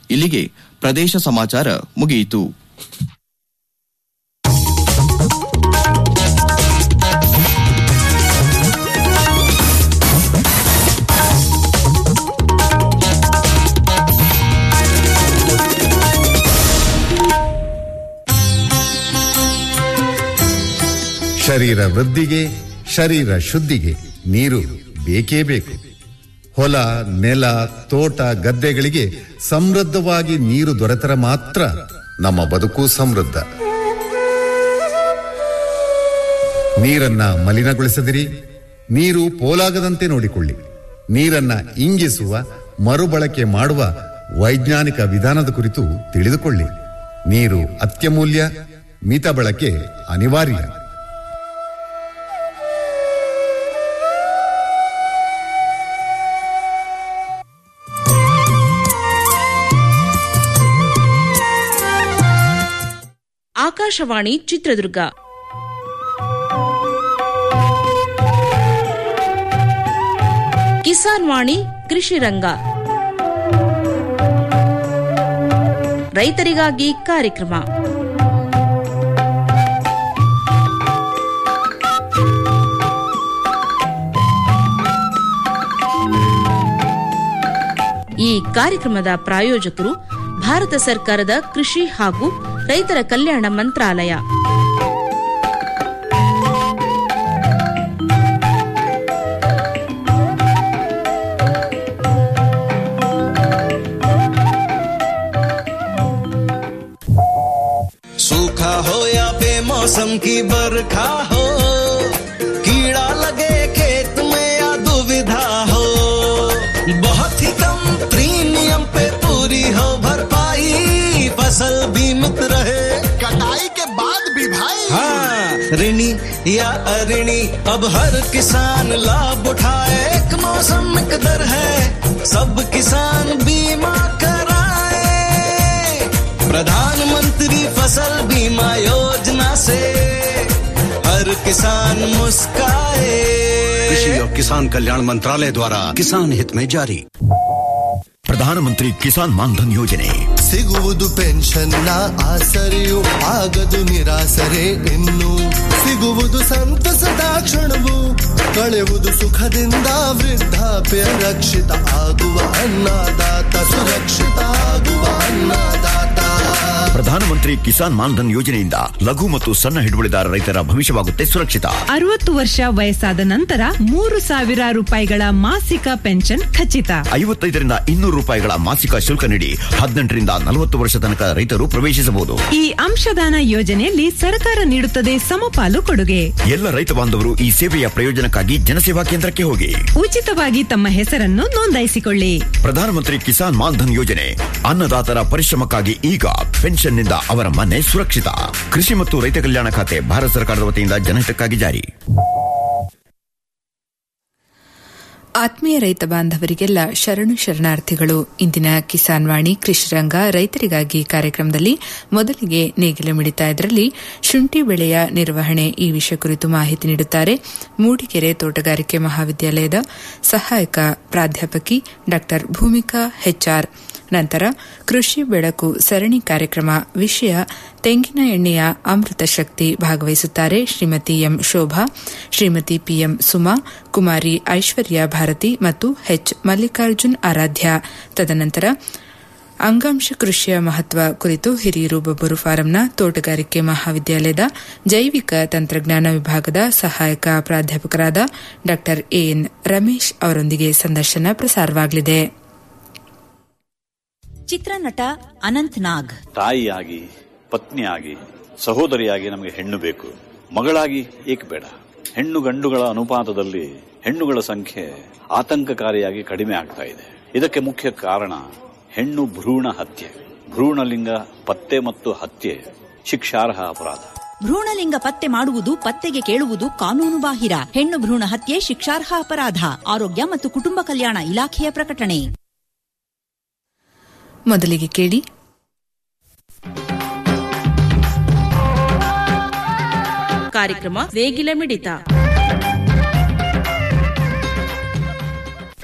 ಇಲ್ಲಿಗೆ ಪ್ರದೇಶ ಸಮಾಚಾರ ಮುಗಿಯಿತು ಶರೀರ ವೃದ್ಧಿಗೆ ಶರೀರ ಶುದ್ಧಿಗೆ ನೀರು ಬೇಕೇ ಬೇಕು ಹೊಲ ನೆಲ ತೋಟ ಗದ್ದೆಗಳಿಗೆ ಸಮೃದ್ಧವಾಗಿ ನೀರು ದೊರೆತರೆ ಮಾತ್ರ ನಮ್ಮ ಬದುಕು ಸಮೃದ್ಧ ನೀರನ್ನ ಮಲಿನಗೊಳಿಸದಿರಿ ನೀರು ಪೋಲಾಗದಂತೆ ನೋಡಿಕೊಳ್ಳಿ ನೀರನ್ನ ಇಂಗಿಸುವ ಮರುಬಳಕೆ ಮಾಡುವ ವೈಜ್ಞಾನಿಕ ವಿಧಾನದ ಕುರಿತು ತಿಳಿದುಕೊಳ್ಳಿ ನೀರು ಅತ್ಯಮೂಲ್ಯ ಮಿತ ಬಳಕೆ ಅನಿವಾರ್ಯ ಆಕಾಶವಾಣಿ ಚಿತ್ರದುರ್ಗ ಕಿಸಾನ್ ವಾಣಿ ಕೃಷಿ ರಂಗ ರೈತರಿಗಾಗಿ ಕಾರ್ಯಕ್ರಮ ಈ ಕಾರ್ಯಕ್ರಮದ ಪ್ರಾಯೋಜಕರು ಭಾರತ ಸರ್ಕಾರದ ಕೃಷಿ ಹಾಗೂ ರೈತರ ಕಲ್ಯಾಣ ಮಂತ್ರಾಲಯ सूखा हो या बेमौसम की बरखा हो कीड़ा लगे खेत में या दुविधा हो बहुत ही कम प्रीमियम पे पूरी हो भरपाई फसल बीमित रहे कटाई के बाद भी भाई हाँ ऋणी या अऋणी अब हर किसान लाभ उठाए एक मौसम एक दर है सब किसान बीमा कराए प्रधानमंत्री फसल बीमा योजना से हर किसान मुस्काए कृषि और किसान कल्याण मंत्रालय द्वारा किसान हित में जारी ಪ್ರಧಾನಮಂತ್ರಿ ಕಿಸಾನ್ ಮಾನ್ಧನ್ ಯೋಜನೆ ಸಿಗುವುದು ಪೆನ್ಷನ್ನ ಆಸರೆಯು ಆಗದು ನಿರಾಸರೆ ಇನ್ನು ಸಿಗುವುದು ಸಂತಸದ ಕ್ಷಣವು ಕಳೆಯುವುದು ಸುಖದಿಂದ ವೃದ್ಧಾಪ್ಯ ರಕ್ಷಿತ ಆಗುವ ಅನ್ನದಾತ ಸುರಕ್ಷಿತ ಆಗುವ ಅನ್ನದಾತ ಪ್ರಧಾನಮಂತ್ರಿ ಕಿಸಾನ್ ಮಾನ್ಧನ್ ಯೋಜನೆಯಿಂದ ಲಘು ಮತ್ತು ಸಣ್ಣ ಹಿಡುವಳಿದಾರ ರೈತರ ಭವಿಷ್ಯವಾಗುತ್ತೆ ಸುರಕ್ಷಿತ ಅರವತ್ತು ವರ್ಷ ವಯಸ್ಸಾದ ನಂತರ ಮೂರು ಸಾವಿರ ರೂಪಾಯಿಗಳ ಮಾಸಿಕ ಪೆನ್ಷನ್ ಖಚಿತ ಐವತ್ತೈದರಿಂದ ಇನ್ನೂರು ರೂಪಾಯಿಗಳ ಮಾಸಿಕ ಶುಲ್ಕ ನೀಡಿ ಹದಿನೆಂಟರಿಂದ ನಲವತ್ತು ವರ್ಷ ತನಕ ರೈತರು ಪ್ರವೇಶಿಸಬಹುದು ಈ ಅಂಶದಾನ ಯೋಜನೆಯಲ್ಲಿ ಸರ್ಕಾರ ನೀಡುತ್ತದೆ ಸಮಪಾಲು ಕೊಡುಗೆ ಎಲ್ಲ ರೈತ ಬಾಂಧವರು ಈ ಸೇವೆಯ ಪ್ರಯೋಜನಕ್ಕಾಗಿ ಜನಸೇವಾ ಕೇಂದ್ರಕ್ಕೆ ಹೋಗಿ ಉಚಿತವಾಗಿ ತಮ್ಮ ಹೆಸರನ್ನು ನೋಂದಾಯಿಸಿಕೊಳ್ಳಿ ಪ್ರಧಾನಮಂತ್ರಿ ಕಿಸಾನ್ ಮಾನ್ಧನ್ ಯೋಜನೆ ಅನ್ನದಾತರ ಪರಿಶ್ರಮಕ್ಕಾಗಿ ಈಗ ಪೆನ್ಷನ್ನಿಂದ ಅವರ ಮನೆ ಸುರಕ್ಷಿತ ಕೃಷಿ ಮತ್ತು ರೈತ ಕಲ್ಯಾಣ ಖಾತೆ ಭಾರತ ಸರ್ಕಾರದ ವತಿಯಿಂದ ಜನಹಿತಕ್ಕಾಗಿ ಜಾರಿ ಆತ್ಮೀಯ ರೈತ ಬಾಂಧವರಿಗೆಲ್ಲ ಶರಣು ಶರಣಾರ್ಥಿಗಳು ಇಂದಿನ ಕಿಸಾನ್ ವಾಣಿ ಕೃಷಿರಂಗ ರೈತರಿಗಾಗಿ ಕಾರ್ಯಕ್ರಮದಲ್ಲಿ ಮೊದಲಿಗೆ ನೇಗಿಲು ಮಿಡಿತಾ ಇದರಲ್ಲಿ ಶುಂಠಿ ಬೆಳೆಯ ನಿರ್ವಹಣೆ ಈ ವಿಷಯ ಕುರಿತು ಮಾಹಿತಿ ನೀಡುತ್ತಾರೆ ಮೂಡಿಗೆರೆ ತೋಟಗಾರಿಕೆ ಮಹಾವಿದ್ಯಾಲಯದ ಸಹಾಯಕ ಪ್ರಾಧ್ಯಾಪಕಿ ಡಾ ಭೂಮಿಕಾ ಹೆಚ್ಆರ್ ನಂತರ ಕೃಷಿ ಬೆಳಕು ಸರಣಿ ಕಾರ್ಯಕ್ರಮ ವಿಷಯ ತೆಂಗಿನ ಎಣ್ಣೆಯ ಅಮೃತ ಶಕ್ತಿ ಭಾಗವಹಿಸುತ್ತಾರೆ ಶ್ರೀಮತಿ ಎಂ ಶೋಭಾ ಶ್ರೀಮತಿ ಪಿಎಂ ಸುಮಾ ಕುಮಾರಿ ಐಶ್ವರ್ಯ ಭಾರತಿ ಮತ್ತು ಎಚ್ ಮಲ್ಲಿಕಾರ್ಜುನ್ ಆರಾಧ್ಯ ತದನಂತರ ಅಂಗಾಂಶ ಕೃಷಿಯ ಮಹತ್ವ ಕುರಿತು ಹಿರಿಯೂರು ಬೊಬ್ಬರು ಫಾರಂನ ತೋಟಗಾರಿಕೆ ಮಹಾವಿದ್ಯಾಲಯದ ಜೈವಿಕ ತಂತ್ರಜ್ಞಾನ ವಿಭಾಗದ ಸಹಾಯಕ ಪ್ರಾಧ್ಯಾಪಕರಾದ ಡಾ ಎಎನ್ ರಮೇಶ್ ಅವರೊಂದಿಗೆ ಸಂದರ್ಶನ ಪ್ರಸಾರವಾಗಲಿದೆ ಚಿತ್ರನಟ ಅನಂತ್ ನಾಗ್ ತಾಯಿಯಾಗಿ ಪತ್ನಿಯಾಗಿ ಸಹೋದರಿಯಾಗಿ ನಮಗೆ ಹೆಣ್ಣು ಬೇಕು ಮಗಳಾಗಿ ಏಕೆ ಬೇಡ ಹೆಣ್ಣು ಗಂಡುಗಳ ಅನುಪಾತದಲ್ಲಿ ಹೆಣ್ಣುಗಳ ಸಂಖ್ಯೆ ಆತಂಕಕಾರಿಯಾಗಿ ಕಡಿಮೆ ಆಗ್ತಾ ಇದೆ ಇದಕ್ಕೆ ಮುಖ್ಯ ಕಾರಣ ಹೆಣ್ಣು ಭ್ರೂಣ ಹತ್ಯೆ ಭ್ರೂಣಲಿಂಗ ಪತ್ತೆ ಮತ್ತು ಹತ್ಯೆ ಶಿಕ್ಷಾರ್ಹ ಅಪರಾಧ ಭ್ರೂಣಲಿಂಗ ಪತ್ತೆ ಮಾಡುವುದು ಪತ್ತೆಗೆ ಕೇಳುವುದು ಕಾನೂನು ಬಾಹಿರ ಹೆಣ್ಣು ಭ್ರೂಣ ಹತ್ಯೆ ಶಿಕ್ಷಾರ್ಹ ಅಪರಾಧ ಆರೋಗ್ಯ ಮತ್ತು ಕುಟುಂಬ ಕಲ್ಯಾಣ ಇಲಾಖೆಯ ಪ್ರಕಟಣೆ ಮೊದಲಿಗೆ ಕೇಳಿ ಕಾರ್ಯಕ್ರಮ ವೇಗಿಲ ಮಿಡಿತ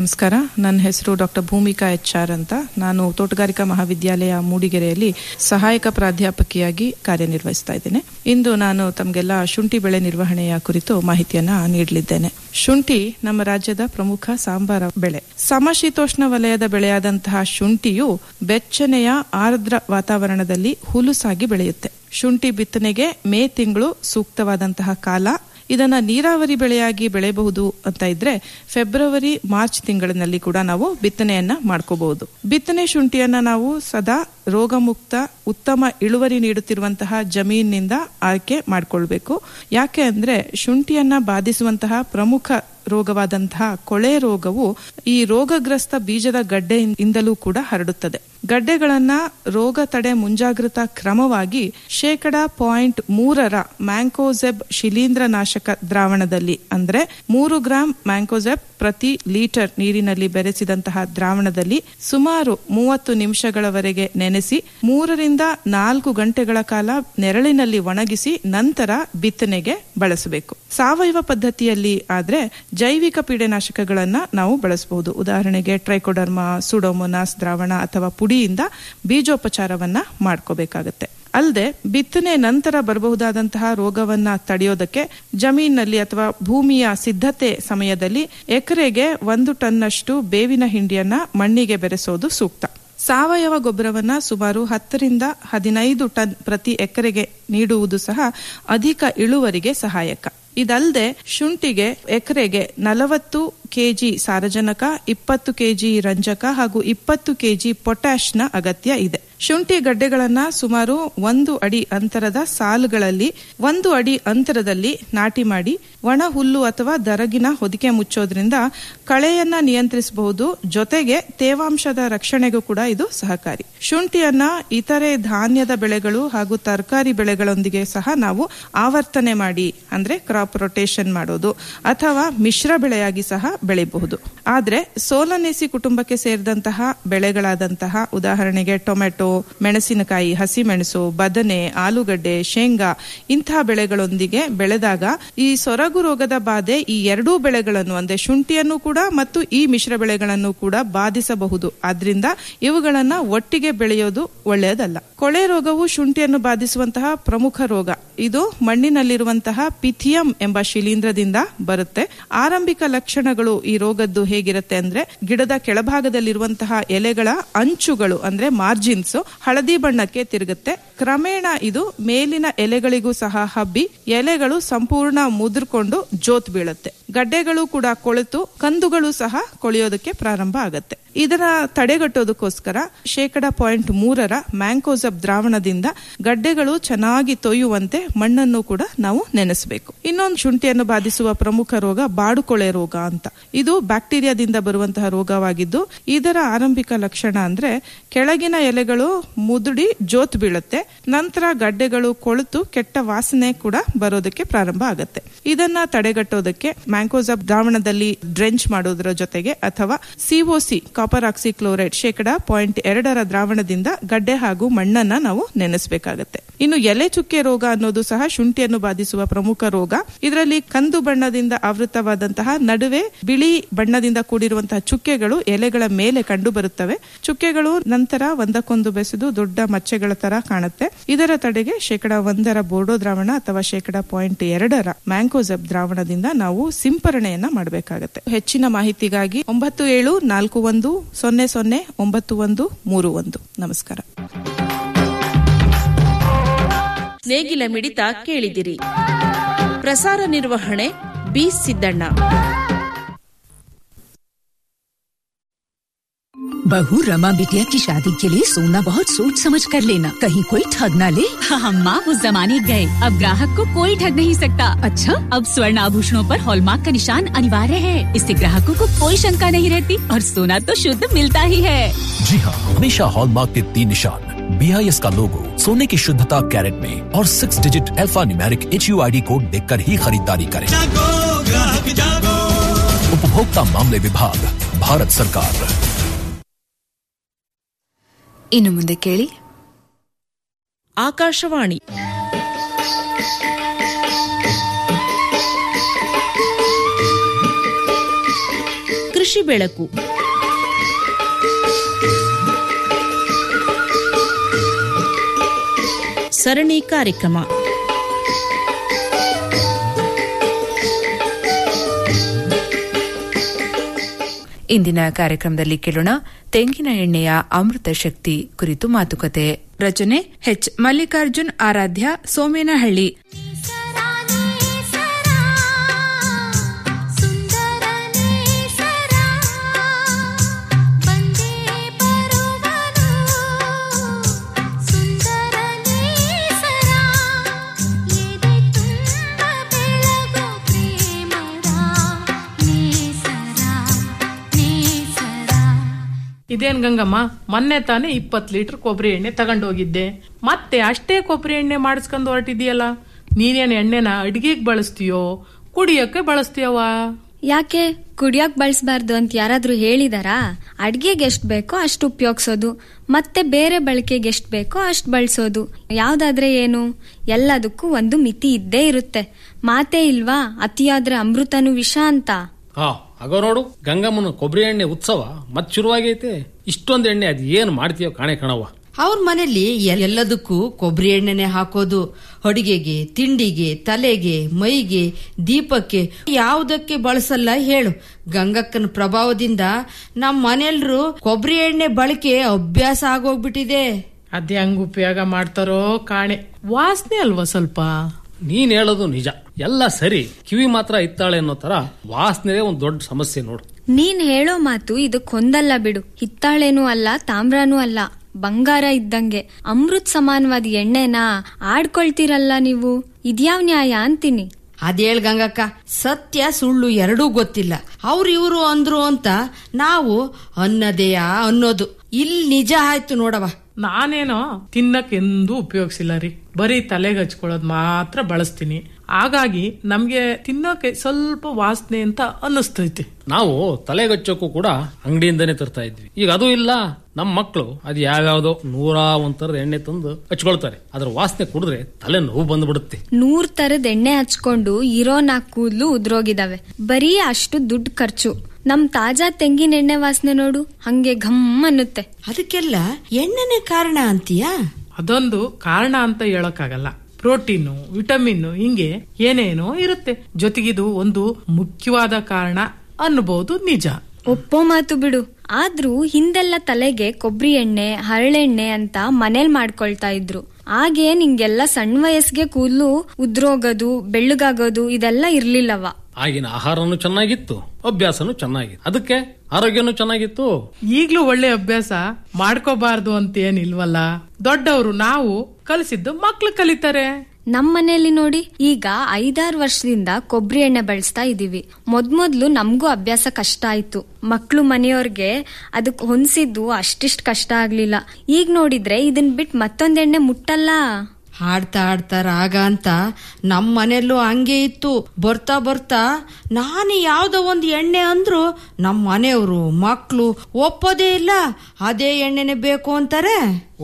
ನಮಸ್ಕಾರ ನನ್ನ ಹೆಸರು ಡಾಕ್ಟರ್ ಭೂಮಿಕಾ ಎಚ್ ಆರ್ ಅಂತ ನಾನು ತೋಟಗಾರಿಕಾ ಮಹಾವಿದ್ಯಾಲಯ ಮೂಡಿಗೆರೆಯಲ್ಲಿ ಸಹಾಯಕ ಪ್ರಾಧ್ಯಾಪಕಿಯಾಗಿ ಕಾರ್ಯನಿರ್ವಹಿಸ್ತಾ ಇದ್ದೇನೆ ಇಂದು ನಾನು ತಮಗೆಲ್ಲ ಶುಂಠಿ ಬೆಳೆ ನಿರ್ವಹಣೆಯ ಕುರಿತು ಮಾಹಿತಿಯನ್ನ ನೀಡಲಿದ್ದೇನೆ ಶುಂಠಿ ನಮ್ಮ ರಾಜ್ಯದ ಪ್ರಮುಖ ಸಾಂಬಾರ ಬೆಳೆ ಸಮಶೀತೋಷ್ಣ ವಲಯದ ಬೆಳೆಯಾದಂತಹ ಶುಂಠಿಯು ಬೆಚ್ಚನೆಯ ಆರ್ದ್ರ ವಾತಾವರಣದಲ್ಲಿ ಹುಲುಸಾಗಿ ಬೆಳೆಯುತ್ತೆ ಶುಂಠಿ ಬಿತ್ತನೆಗೆ ಮೇ ತಿಂಗಳು ಸೂಕ್ತವಾದಂತಹ ಕಾಲ ಇದನ್ನ ನೀರಾವರಿ ಬೆಳೆಯಾಗಿ ಬೆಳೆಯಬಹುದು ಅಂತ ಇದ್ರೆ ಫೆಬ್ರವರಿ ಮಾರ್ಚ್ ತಿಂಗಳಿನಲ್ಲಿ ಕೂಡ ನಾವು ಬಿತ್ತನೆಯನ್ನ ಮಾಡ್ಕೋಬಹುದು ಬಿತ್ತನೆ ಶುಂಠಿಯನ್ನ ನಾವು ಸದಾ ರೋಗಮುಕ್ತ ಉತ್ತಮ ಇಳುವರಿ ನೀಡುತ್ತಿರುವಂತಹ ಜಮೀನಿನಿಂದ ಆಯ್ಕೆ ಮಾಡ್ಕೊಳ್ಬೇಕು ಯಾಕೆ ಅಂದ್ರೆ ಶುಂಠಿಯನ್ನ ಬಾಧಿಸುವಂತಹ ಪ್ರಮುಖ ರೋಗವಾದಂತಹ ಕೊಳೆ ರೋಗವು ಈ ರೋಗಗ್ರಸ್ತ ಬೀಜದ ಗಡ್ಡೆಯಿಂದಲೂ ಕೂಡ ಹರಡುತ್ತದೆ ಗಡ್ಡೆಗಳನ್ನ ರೋಗ ತಡೆ ಮುಂಜಾಗ್ರತಾ ಕ್ರಮವಾಗಿ ಶೇಕಡ ಪಾಯಿಂಟ್ ಮೂರರ ಮ್ಯಾಂಕೋಸೆಬ್ ಶಿಲೀಂಧ್ರ ನಾಶಕ ದ್ರಾವಣದಲ್ಲಿ ಅಂದ್ರೆ ಮೂರು ಗ್ರಾಂ ಮ್ಯಾಂಕೋಸೆಬ್ ಪ್ರತಿ ಲೀಟರ್ ನೀರಿನಲ್ಲಿ ಬೆರೆಸಿದಂತಹ ದ್ರಾವಣದಲ್ಲಿ ಸುಮಾರು ಮೂವತ್ತು ನಿಮಿಷಗಳವರೆಗೆ ನೆನೆಸಿ ಮೂರರಿಂದ ನಾಲ್ಕು ಗಂಟೆಗಳ ಕಾಲ ನೆರಳಿನಲ್ಲಿ ಒಣಗಿಸಿ ನಂತರ ಬಿತ್ತನೆಗೆ ಬಳಸಬೇಕು ಸಾವಯವ ಪದ್ಧತಿಯಲ್ಲಿ ಆದ್ರೆ ಜೈವಿಕ ಪೀಡೆನಾಶಕಗಳನ್ನ ನಾವು ಬಳಸಬಹುದು ಉದಾಹರಣೆಗೆ ಟ್ರೈಕೋಡರ್ಮಾ ಸುಡೋಮೊನಾಸ್ ದ್ರಾವಣ ಅಥವಾ ಪುಡಿಯಿಂದ ಬೀಜೋಪಚಾರವನ್ನ ಮಾಡ್ಕೋಬೇಕಾಗತ್ತೆ ಅಲ್ಲದೆ ಬಿತ್ತನೆ ನಂತರ ಬರಬಹುದಾದಂತಹ ರೋಗವನ್ನ ತಡೆಯೋದಕ್ಕೆ ಜಮೀನಿನಲ್ಲಿ ಅಥವಾ ಭೂಮಿಯ ಸಿದ್ಧತೆ ಸಮಯದಲ್ಲಿ ಎಕರೆಗೆ ಒಂದು ಟನ್ನಷ್ಟು ಬೇವಿನ ಹಿಂಡಿಯನ್ನ ಮಣ್ಣಿಗೆ ಬೆರೆಸೋದು ಸೂಕ್ತ ಸಾವಯವ ಗೊಬ್ಬರವನ್ನ ಸುಮಾರು ಹತ್ತರಿಂದ ಹದಿನೈದು ಟನ್ ಪ್ರತಿ ಎಕರೆಗೆ ನೀಡುವುದು ಸಹ ಅಧಿಕ ಇಳುವರಿಗೆ ಸಹಾಯಕ ಇದಲ್ಲದೆ ಶುಂಠಿಗೆ ಎಕರೆಗೆ ನಲವತ್ತು ಕೆಜಿ ಸಾರಜನಕ ಇಪ್ಪತ್ತು ಕೆಜಿ ರಂಜಕ ಹಾಗೂ ಇಪ್ಪತ್ತು ಕೆಜಿ ಪೊಟ್ಯಾಶ್ನ ಅಗತ್ಯ ಇದೆ ಶುಂಠಿ ಗಡ್ಡೆಗಳನ್ನ ಸುಮಾರು ಒಂದು ಅಡಿ ಅಂತರದ ಸಾಲುಗಳಲ್ಲಿ ಒಂದು ಅಡಿ ಅಂತರದಲ್ಲಿ ನಾಟಿ ಮಾಡಿ ಒಣ ಹುಲ್ಲು ಅಥವಾ ದರಗಿನ ಹೊದಿಕೆ ಮುಚ್ಚೋದ್ರಿಂದ ಕಳೆಯನ್ನ ನಿಯಂತ್ರಿಸಬಹುದು ಜೊತೆಗೆ ತೇವಾಂಶದ ರಕ್ಷಣೆಗೂ ಕೂಡ ಇದು ಸಹಕಾರಿ ಶುಂಠಿಯನ್ನ ಇತರೆ ಧಾನ್ಯದ ಬೆಳೆಗಳು ಹಾಗೂ ತರಕಾರಿ ಬೆಳೆಗಳೊಂದಿಗೆ ಸಹ ನಾವು ಆವರ್ತನೆ ಮಾಡಿ ಅಂದ್ರೆ ಕ್ರಾಪ್ ರೊಟೇಷನ್ ಮಾಡೋದು ಅಥವಾ ಮಿಶ್ರ ಬೆಳೆಯಾಗಿ ಸಹ ಬೆಳೆಯಬಹುದು ಆದ್ರೆ ಸೋಲನೇಸಿ ಕುಟುಂಬಕ್ಕೆ ಸೇರಿದಂತಹ ಬೆಳೆಗಳಾದಂತಹ ಉದಾಹರಣೆಗೆ ಟೊಮೆಟೊ ಮೆಣಸಿನಕಾಯಿ ಹಸಿಮೆಣಸು ಬದನೆ ಆಲೂಗಡ್ಡೆ ಶೇಂಗಾ ಇಂತಹ ಬೆಳೆಗಳೊಂದಿಗೆ ಬೆಳೆದಾಗ ಈ ಸೊರಗು ರೋಗದ ಬಾಧೆ ಈ ಎರಡೂ ಬೆಳೆಗಳನ್ನು ಅಂದ್ರೆ ಶುಂಠಿಯನ್ನು ಕೂಡ ಮತ್ತು ಈ ಮಿಶ್ರ ಬೆಳೆಗಳನ್ನು ಕೂಡ ಬಾಧಿಸಬಹುದು ಆದ್ರಿಂದ ಇವುಗಳನ್ನ ಒಟ್ಟಿಗೆ ಬೆಳೆಯೋದು ಒಳ್ಳೆಯದಲ್ಲ ಕೊಳೆ ರೋಗವು ಶುಂಠಿಯನ್ನು ಬಾಧಿಸುವಂತಹ ಪ್ರಮುಖ ರೋಗ ಇದು ಮಣ್ಣಿನಲ್ಲಿರುವಂತಹ ಪಿಥಿಯಂ ಎಂಬ ಶಿಲೀಂಧ್ರದಿಂದ ಬರುತ್ತೆ ಆರಂಭಿಕ ಲಕ್ಷಣಗಳು ಈ ರೋಗದ್ದು ಹೇಗಿರುತ್ತೆ ಅಂದ್ರೆ ಗಿಡದ ಕೆಳಭಾಗದಲ್ಲಿರುವಂತಹ ಎಲೆಗಳ ಅಂಚುಗಳು ಅಂದ್ರೆ ಮಾರ್ಜಿನ್ಸ್ ಹಳದಿ ಬಣ್ಣಕ್ಕೆ ತಿರುಗುತ್ತೆ ಕ್ರಮೇಣ ಇದು ಮೇಲಿನ ಎಲೆಗಳಿಗೂ ಸಹ ಹಬ್ಬಿ ಎಲೆಗಳು ಸಂಪೂರ್ಣ ಮುದುರ್ಕೊಂಡು ಜೋತ್ ಬೀಳುತ್ತೆ ಗಡ್ಡೆಗಳು ಕೂಡ ಕೊಳೆತು ಕಂದುಗಳು ಸಹ ಕೊಳೆಯೋದಕ್ಕೆ ಪ್ರಾರಂಭ ಆಗತ್ತೆ ಇದನ್ನ ತಡೆಗಟ್ಟೋದಕ್ಕೋಸ್ಕರ ಶೇಕಡ ಪಾಯಿಂಟ್ ಮೂರರ ಮ್ಯಾಂಕೋಸಬ್ ದ್ರಾವಣದಿಂದ ಗಡ್ಡೆಗಳು ಚೆನ್ನಾಗಿ ತೊಯ್ಯುವಂತೆ ಮಣ್ಣನ್ನು ಕೂಡ ನಾವು ನೆನೆಸಬೇಕು ಇನ್ನೊಂದು ಶುಂಠಿಯನ್ನು ಬಾಧಿಸುವ ಪ್ರಮುಖ ರೋಗ ಬಾಡುಕೊಳೆ ರೋಗ ಅಂತ ಇದು ಬ್ಯಾಕ್ಟೀರಿಯಾದಿಂದ ಬರುವಂತಹ ರೋಗವಾಗಿದ್ದು ಇದರ ಆರಂಭಿಕ ಲಕ್ಷಣ ಅಂದ್ರೆ ಕೆಳಗಿನ ಎಲೆಗಳು ಮುದುಡಿ ಜೋತ್ ಬೀಳುತ್ತೆ ನಂತರ ಗಡ್ಡೆಗಳು ಕೊಳೆತು ಕೆಟ್ಟ ವಾಸನೆ ಕೂಡ ಬರೋದಕ್ಕೆ ಪ್ರಾರಂಭ ಆಗುತ್ತೆ ಇದನ್ನ ತಡೆಗಟ್ಟೋದಕ್ಕೆ ಮ್ಯಾಂಕೋಸಬ್ ದ್ರಾವಣದಲ್ಲಿ ಡ್ರೆಂಚ್ ಮಾಡೋದರ ಜೊತೆಗೆ ಅಥವಾ ಸಿಒಸಿ ಕಾಪರ್ ಆಕ್ಸಿಕ್ಲೋರೈಡ್ ಶೇಕಡ ಪಾಯಿಂಟ್ ಎರಡರ ದ್ರಾವಣದಿಂದ ಗಡ್ಡೆ ಹಾಗೂ ಮಣ್ಣನ್ನ ನಾವು ನೆನೆಸಬೇಕಾಗತ್ತೆ ಇನ್ನು ಎಲೆ ಚುಕ್ಕೆ ರೋಗ ಅನ್ನೋದು ಸಹ ಶುಂಠಿಯನ್ನು ಬಾಧಿಸುವ ಪ್ರಮುಖ ರೋಗ ಇದರಲ್ಲಿ ಕಂದು ಬಣ್ಣದಿಂದ ಆವೃತವಾದಂತಹ ನಡುವೆ ಬಿಳಿ ಬಣ್ಣದಿಂದ ಕೂಡಿರುವಂತಹ ಚುಕ್ಕೆಗಳು ಎಲೆಗಳ ಮೇಲೆ ಕಂಡು ಬರುತ್ತವೆ ಚುಕ್ಕೆಗಳು ನಂತರ ಒಂದಕ್ಕೊಂದು ಬೆಸೆದು ದೊಡ್ಡ ಮಚ್ಚೆಗಳ ತರ ಕಾಣುತ್ತೆ ಇದರ ತಡೆಗೆ ಶೇಕಡ ಒಂದರ ಬೋರ್ಡೋ ದ್ರಾವಣ ಅಥವಾ ಶೇಕಡ ಪಾಯಿಂಟ್ ಎರಡರ ಮ್ಯಾಂಕೋಸಬ್ ದ್ರಾವಣದಿಂದ ನಾವು ಸಿಂಪರಣೆಯನ್ನ ಮಾಡಬೇಕಾಗತ್ತೆ ಹೆಚ್ಚಿನ ಮಾಹಿತಿಗಾಗಿ ಒಂಬತ್ತು ಏಳು ನಾಲ್ಕು ಒಂದು ಸೊನ್ನೆ ಸೊನ್ನೆ ಒಂಬತ್ತು ಒಂದು ಮೂರು ಒಂದು ನಮಸ್ಕಾರ ನೇಗಿಲ ಮಿಡಿತ ಕೇಳಿದಿರಿ ಪ್ರಸಾರ ನಿರ್ವಹಣೆ ಬಿ ಸಿದ್ದಣ್ಣ बहू रमा बिटिया की शादी के लिए सोना बहुत सोच समझ कर लेना कहीं कोई ठग ना ले हम माँ उस जमाने गए अब ग्राहक को कोई ठग नहीं सकता अच्छा अब स्वर्ण आभूषणों पर हॉलमार्क का निशान अनिवार्य है इससे ग्राहकों को कोई शंका नहीं रहती और सोना तो शुद्ध मिलता ही है जी हाँ हमेशा हॉलमार्क के तीन निशान बी आई एस का लोगो सोने की शुद्धता कैरेट में और six digit alpha numeric H U I D code देख कर ही खरीदारी करें उपभोक्ता मामले विभाग भारत सरकार ಇನ್ನು ಮುಂದೆ ಕೇಳಿ ಆಕಾಶವಾಣಿ ಕೃಷಿ ಕೃಷಿ ಬೆಳಕು ಸರಣಿ ಕಾರ್ಯಕ್ರಮ ಇಂದಿನ ಕಾರ್ಯಕ್ರಮದಲ್ಲಿ ಕೇಳೋಣ ತೆಂಗಿನ ಎಣ್ಣೆಯ ಅಮೃತ ಶಕ್ತಿ ಕುರಿತು ಮಾತುಕತೆ ರಚನೆ ಎಚ್ ಮಲ್ಲಿಕಾರ್ಜುನ್ ಆರಾಧ್ಯ ಸೋಮೇನಹಳ್ಳಿ ಇದೇನ್ ಗಂಗಮ್ಮ ಮೊನ್ನೆ ತಾನೇ ಇಪ್ಪತ್ ಲೀಟರ್ ಕೊಬ್ಬರಿ ಎಣ್ಣೆ ತಗೊಂಡೋಗಿದ್ದೆ ಮತ್ತೆ ಅಷ್ಟೇ ಕೊಬ್ಬರಿ ಎಣ್ಣೆ ಮಾಡಿಸ್ಕೊಂಡು ಹೊರಟಿದ್ಯಲ್ಲ ನೀನೇನ್ ಎಣ್ಣೆನ ಅಡ್ಗೆಗ್ ಬಳಸ್ತೀಯೋ ಕುಡಿಯಕ್ಕೆ ಬಳಸ್ತೀಯವ ಯಾಕೆ ಕುಡಿಯೋಕ್ ಬಳಸಬಾರ್ದು ಅಂತ ಯಾರಾದ್ರೂ ಹೇಳಿದಾರಾ ಅಡ್ಗೆಗೆ ಎಷ್ಟ್ ಬೇಕೋ ಅಷ್ಟು ಉಪಯೋಗಿಸೋದು ಮತ್ತೆ ಬೇರೆ ಬಳಕೆಗೆ ಎಷ್ಟ್ ಬೇಕೋ ಅಷ್ಟ್ ಬಳಸೋದು ಯಾವ್ದಾದ್ರೆ ಏನು ಎಲ್ಲದಕ್ಕೂ ಒಂದು ಮಿತಿ ಇದ್ದೇ ಇರುತ್ತೆ ಮಾತೇ ಇಲ್ವಾ ಅತಿಯಾದ್ರೆ ಅಮೃತನು ವಿಷ ಅಂತ ಹಾ ಆಗ ನೋಡು ಗಂಗಮ್ಮನ ಕೊಬ್ಬರಿ ಎಣ್ಣೆ ಉತ್ಸವ ಮತ್ ಶುರುವಾಗೈತೆ ಇಷ್ಟೊಂದು ಎಣ್ಣೆ ಅದ್ ಏನ್ ಮಾಡ್ತೀಯೋ ಕಾಣೆ ಕಣವ್ವ ಅವ್ರ ಮನೇಲಿ ಎಲ್ಲದಕ್ಕೂ ಕೊಬ್ಬರಿ ಎಣ್ಣೆನೆ ಹಾಕೋದು ಅಡಿಗೆಗೆ ತಿಂಡಿಗೆ ತಲೆಗೆ ಮೈಗೆ ದೀಪಕ್ಕೆ ಯಾವುದಕ್ಕೆ ಬಳಸಲ್ಲ ಹೇಳು ಗಂಗಕ್ಕನ ಪ್ರಭಾವದಿಂದ ನಮ್ಮ ಮನೆಯಲ್ರು ಕೊಬ್ಬರಿ ಎಣ್ಣೆ ಬಳಕೆ ಅಭ್ಯಾಸ ಆಗೋಗ್ಬಿಟ್ಟಿದೆ ಅದೇ ಹಂಗ ಉಪಯೋಗ ಮಾಡ್ತಾರೋ ಕಾಣೆ ವಾಸನೆ ಅಲ್ವಾ ಸ್ವಲ್ಪ ನೀನ್ ಹೇಳೋದು ನಿಜ ಎಲ್ಲ ಸರಿ ಕಿವಿ ಮಾತ್ರ ಇತ್ತಾಳೆ ಅನ್ನೋ ತರ ವಾಸನೆ ಒಂದ್ ದೊಡ್ಡ ಸಮಸ್ಯೆ ನೋಡು ನೀನ್ ಹೇಳೋ ಮಾತು ಇದಕ್ಕೊಂದಲ್ಲ ಬಿಡು ಹಿತ್ತಾಳೇನೂ ಅಲ್ಲ ತಾಮ್ರನೂ ಅಲ್ಲ ಬಂಗಾರ ಇದ್ದಂಗೆ ಅಮೃತ್ ಸಮಾನವಾದ ಎಣ್ಣೆನ ಆಡ್ಕೊಳ್ತೀರಲ್ಲ ನೀವು ಇದ್ಯಾವ್ ನ್ಯಾಯ ಅಂತೀನಿ ಅದೇಳ್ ಗಂಗಕ್ಕ ಸತ್ಯ ಸುಳ್ಳು ಎರಡೂ ಗೊತ್ತಿಲ್ಲ ಅವ್ರು ಇವ್ರು ಅಂದ್ರು ಅಂತ ನಾವು ಅನ್ನೋದೇಯ ಅನ್ನೋದು ಇಲ್ಲಿ ನಿಜ ಆಯ್ತು ನೋಡವ ನಾನೇನೋ ತಿನ್ನಕ್ ಎಂದೂ ಉಪಯೋಗಿಸಿಲ್ಲ ರೀ ಬರೀ ತಲೆಗೆ ಹಚ್ಕೊಳ್ಳೋದ್ ಮಾತ್ರ ಬಳಸ್ತೀನಿ ಹಾಗಾಗಿ ನಮ್ಗೆ ತಿನ್ನೋಕೆ ಸ್ವಲ್ಪ ವಾಸನೆ ಅಂತ ಅನ್ನಿಸ್ತೈತಿ ನಾವು ತಲೆಗಚ್ಚೋಕ್ಕೂ ಕೂಡ ಅಂಗಡಿಯಿಂದನೇ ತರ್ತಾ ಇದ್ವಿ ಈಗ ಅದು ಇಲ್ಲ ನಮ್ಮ ಮಕ್ಕಳು ಅದು ಯಾವ್ಯಾವ್ದೋ ನೂರ ಒಂದ್ ತರದ ಎಣ್ಣೆ ತಂದು ಹಚ್ಕೊಳ್ತಾರೆ ಅದ್ರ ವಾಸನೆ ಕುಡಿದ್ರೆ ತಲೆ ನೋವು ಬಂದ್ಬಿಡುತ್ತೆ ನೂರ್ ತರದ್ ಎಣ್ಣೆ ಹಚ್ಕೊಂಡು ಇರೋ ನಾಲ್ಕು ಕೂದ್ಲು ಉದ್ರೋಗಿದಾವೆ ಬರೀ ಅಷ್ಟು ದುಡ್ಡು ಖರ್ಚು ನಮ್ ತಾಜಾ ತೆಂಗಿನ ಎಣ್ಣೆ ವಾಸನೆ ನೋಡು ಹಂಗೆ ಘಮ್ ಅನ್ನುತ್ತೆ ಅದಕ್ಕೆಲ್ಲ ಎಣ್ಣೆನೆ ಕಾರಣ ಅಂತೀಯಾ ಅದೊಂದು ಕಾರಣ ಅಂತ ಹೇಳಕ್ಕಾಗಲ್ಲ ಪ್ರೋಟೀನು ವಿಟಮಿನ್ ಹಿಂಗೆ ಏನೇನೋ ಇರುತ್ತೆ ಜೊತೆಗಿದು ಒಂದು ಮುಖ್ಯವಾದ ಕಾರಣ ಅನ್ನಬಹುದು ನಿಜ ಒಪ್ಪೋ ಮಾತು ಬಿಡು ಆದ್ರೂ ಹಿಂದೆಲ್ಲ ತಲೆಗೆ ಕೊಬ್ಬರಿ ಎಣ್ಣೆ ಹರಳೆಣ್ಣೆ ಅಂತ ಮನೇಲ್ ಮಾಡ್ಕೊಳ್ತಾ ಇದ್ರು ಹಾಗೆ ನಿಂಗೆಲ್ಲ ಸಣ್ಣ ವಯಸ್ಸಿಗೆ ಕೂದಲು ಉದ್ರೋಗೋದು ಬೆಳ್ಳಗಾಗೋದು ಇದೆಲ್ಲ ಇರ್ಲಿಲ್ಲವ ಆಗಿನ ಆಹಾರನು ಚೆನ್ನಾಗಿತ್ತು ಅಭ್ಯಾಸನು ಚೆನ್ನಾಗಿತ್ತು ಅದಕ್ಕೆ ಆರೋಗ್ಯನೂ ಚೆನ್ನಾಗಿತ್ತು ಈಗ್ಲೂ ಒಳ್ಳೆ ಅಭ್ಯಾಸ ಮಾಡ್ಕೋಬಾರ್ದು ಅಂತ ಏನಿಲ್ವಲ್ಲ ದೊಡ್ಡವರು ನಾವು ಕಲಿಸಿದ್ದು ಮಕ್ಳು ಕಲಿತಾರೆ ನಮ್ ಮನೇಲಿ ನೋಡಿ ಈಗ ಐದಾರು ವರ್ಷದಿಂದ ಕೊಬ್ಬರಿ ಎಣ್ಣೆ ಬಳಸ್ತಾ ಇದೀವಿ ಮೊದ್ಮೊದ್ಲು ನಮಗೂ ಅಭ್ಯಾಸ ಕಷ್ಟ ಆಯ್ತು ಮಕ್ಳು ಮನೆಯವ್ರಿಗೆ ಅದಕ್ ಹೊಂದ್ಸಿದ್ದು ಅಷ್ಟಿಷ್ಟ ಕಷ್ಟ ಆಗ್ಲಿಲ್ಲ ಈಗ ನೋಡಿದ್ರೆ ಇದನ್ ಬಿಟ್ ಮತ್ತೊಂದ್ ಎಣ್ಣೆ ಮುಟ್ಟಲ್ಲ ಹಾಡ್ತಾ ಹಾಡ್ತಾ ರಾಗ ಅಂತ ನಮ್ಮ ಮನೆಯಲ್ಲೂ ಹಂಗೆ ಇತ್ತು ಬರ್ತಾ ಬರ್ತಾ ನಾನು ಯಾವ್ದೋ ಒಂದು ಎಣ್ಣೆ ಅಂದ್ರು ನಮ್ಮ ಮನೆಯವರು ಮಕ್ಕಳು ಒಪ್ಪೋದೇ ಇಲ್ಲ ಅದೇ ಎಣ್ಣೆನೆ ಬೇಕು ಅಂತಾರೆ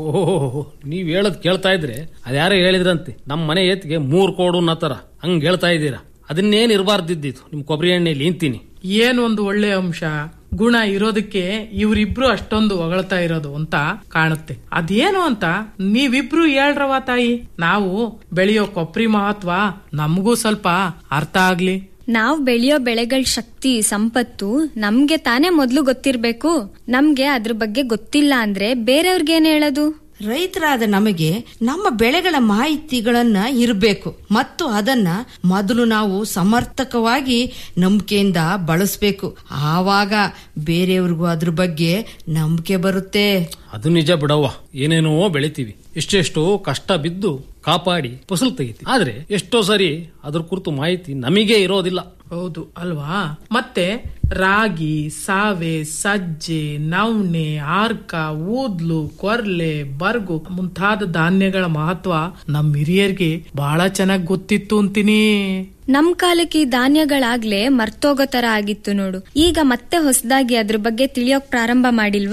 ಓಹೋ ನೀವ್ ಹೇಳದ್ ಕೇಳ್ತಾ ಇದ್ರೆ ಅದ್ಯಾರೋ ಹೇಳಿದ್ರಂತೆ ನಮ್ಮ ಮನೆ ಏತ್ಗೆ ಮೂರ್ ಕೋಡು ಅನ್ನತರ ಹಂಗ್ ಹೇಳ್ತಾ ಇದ್ದೀರಾ ಅದನ್ನೇನ್ ಇರಬಾರ್ದಿದ್ದಿತ್ತು ನಿಮ್ ಕೊಬ್ಬರಿ ಎಣ್ಣೆಲಿ ಇಂತೀನಿ ಏನ್ ಒಂದು ಒಳ್ಳೆ ಅಂಶ ಗುಣ ಇರೋದಕ್ಕೆ ಇವರಿಬ್ರು ಅಷ್ಟೊಂದು ಹೊಗಳ್ತಾ ಇರೋದು ಅಂತ ಕಾಣುತ್ತೆ ಅದೇನು ಅಂತ ನೀವಿಬ್ರು ಹೇಳ್ರವ ತಾಯಿ ನಾವು ಬೆಳೆಯೋ ಕೊಬ್ಬರಿ ಮಹತ್ವ ನಮಗೂ ಸ್ವಲ್ಪ ಅರ್ಥ ಆಗ್ಲಿ ನಾವ್ ಬೆಳೆಯೋ ಬೆಳೆಗಳ ಶಕ್ತಿ ಸಂಪತ್ತು ನಮ್ಗೆ ತಾನೇ ಮೊದ್ಲು ಗೊತ್ತಿರ್ಬೇಕು ನಮ್ಗೆ ಅದ್ರ ಬಗ್ಗೆ ಗೊತ್ತಿಲ್ಲ ಅಂದ್ರೆ ಬೇರೆಯವ್ರಿಗೇನ್ ಹೇಳೋದು ರೈತರಾದ ನಮಗೆ ನಮ್ಮ ಬೆಳೆಗಳ ಮಾಹಿತಿಗಳನ್ನ ಇರಬೇಕು ಮತ್ತು ಅದನ್ನ ಮೊದಲು ನಾವು ಸಮರ್ಥಕವಾಗಿ ನಂಬಿಕೆಯಿಂದ ಬಳಸಬೇಕು ಆವಾಗ ಬೇರೆಯವ್ರಿಗೂ ಅದ್ರ ಬಗ್ಗೆ ನಂಬಿಕೆ ಬರುತ್ತೆ ಅದು ನಿಜ ಬಿಡವ್ವ ಏನೇನೋ ಬೆಳಿತೀವಿ ಎಷ್ಟೆಷ್ಟೋ ಕಷ್ಟ ಬಿದ್ದು ಕಾಪಾಡಿ ಫಸಲು ತೆಗಿತೀವಿ ಆದ್ರೆ ಎಷ್ಟೋ ಸರಿ ಅದ್ರ ಕುರಿತು ಮಾಹಿತಿ ನಮಗೆ ಇರೋದಿಲ್ಲ ಹೌದು ಅಲ್ವಾ ಮತ್ತೆ ರಾಗಿ ಸಾವೆ ಸಜ್ಜೆ ನವಣೆ ಆರ್ಕ ಊದ್ಲು ಕೊರ್ಲೆ ಬರ್ಗು ಮುಂತಾದ ಧಾನ್ಯಗಳ ಮಹತ್ವ ನಮ್ ಹಿರಿಯರಿಗೆ ಬಹಳ ಚೆನ್ನಾಗ್ ಗೊತ್ತಿತ್ತು ಅಂತೀನಿ ನಮ್ ಕಾಲಕ್ಕೆ ಈ ಧಾನ್ಯಗಳಾಗ್ಲೇ ಮರ್ತೋಗೋ ತರ ಆಗಿತ್ತು ನೋಡು ಈಗ ಮತ್ತೆ ಹೊಸದಾಗಿ ಅದ್ರ ಬಗ್ಗೆ ತಿಳಿಯೋಕ್ ಪ್ರಾರಂಭ ಮಾಡಿಲ್ವಾ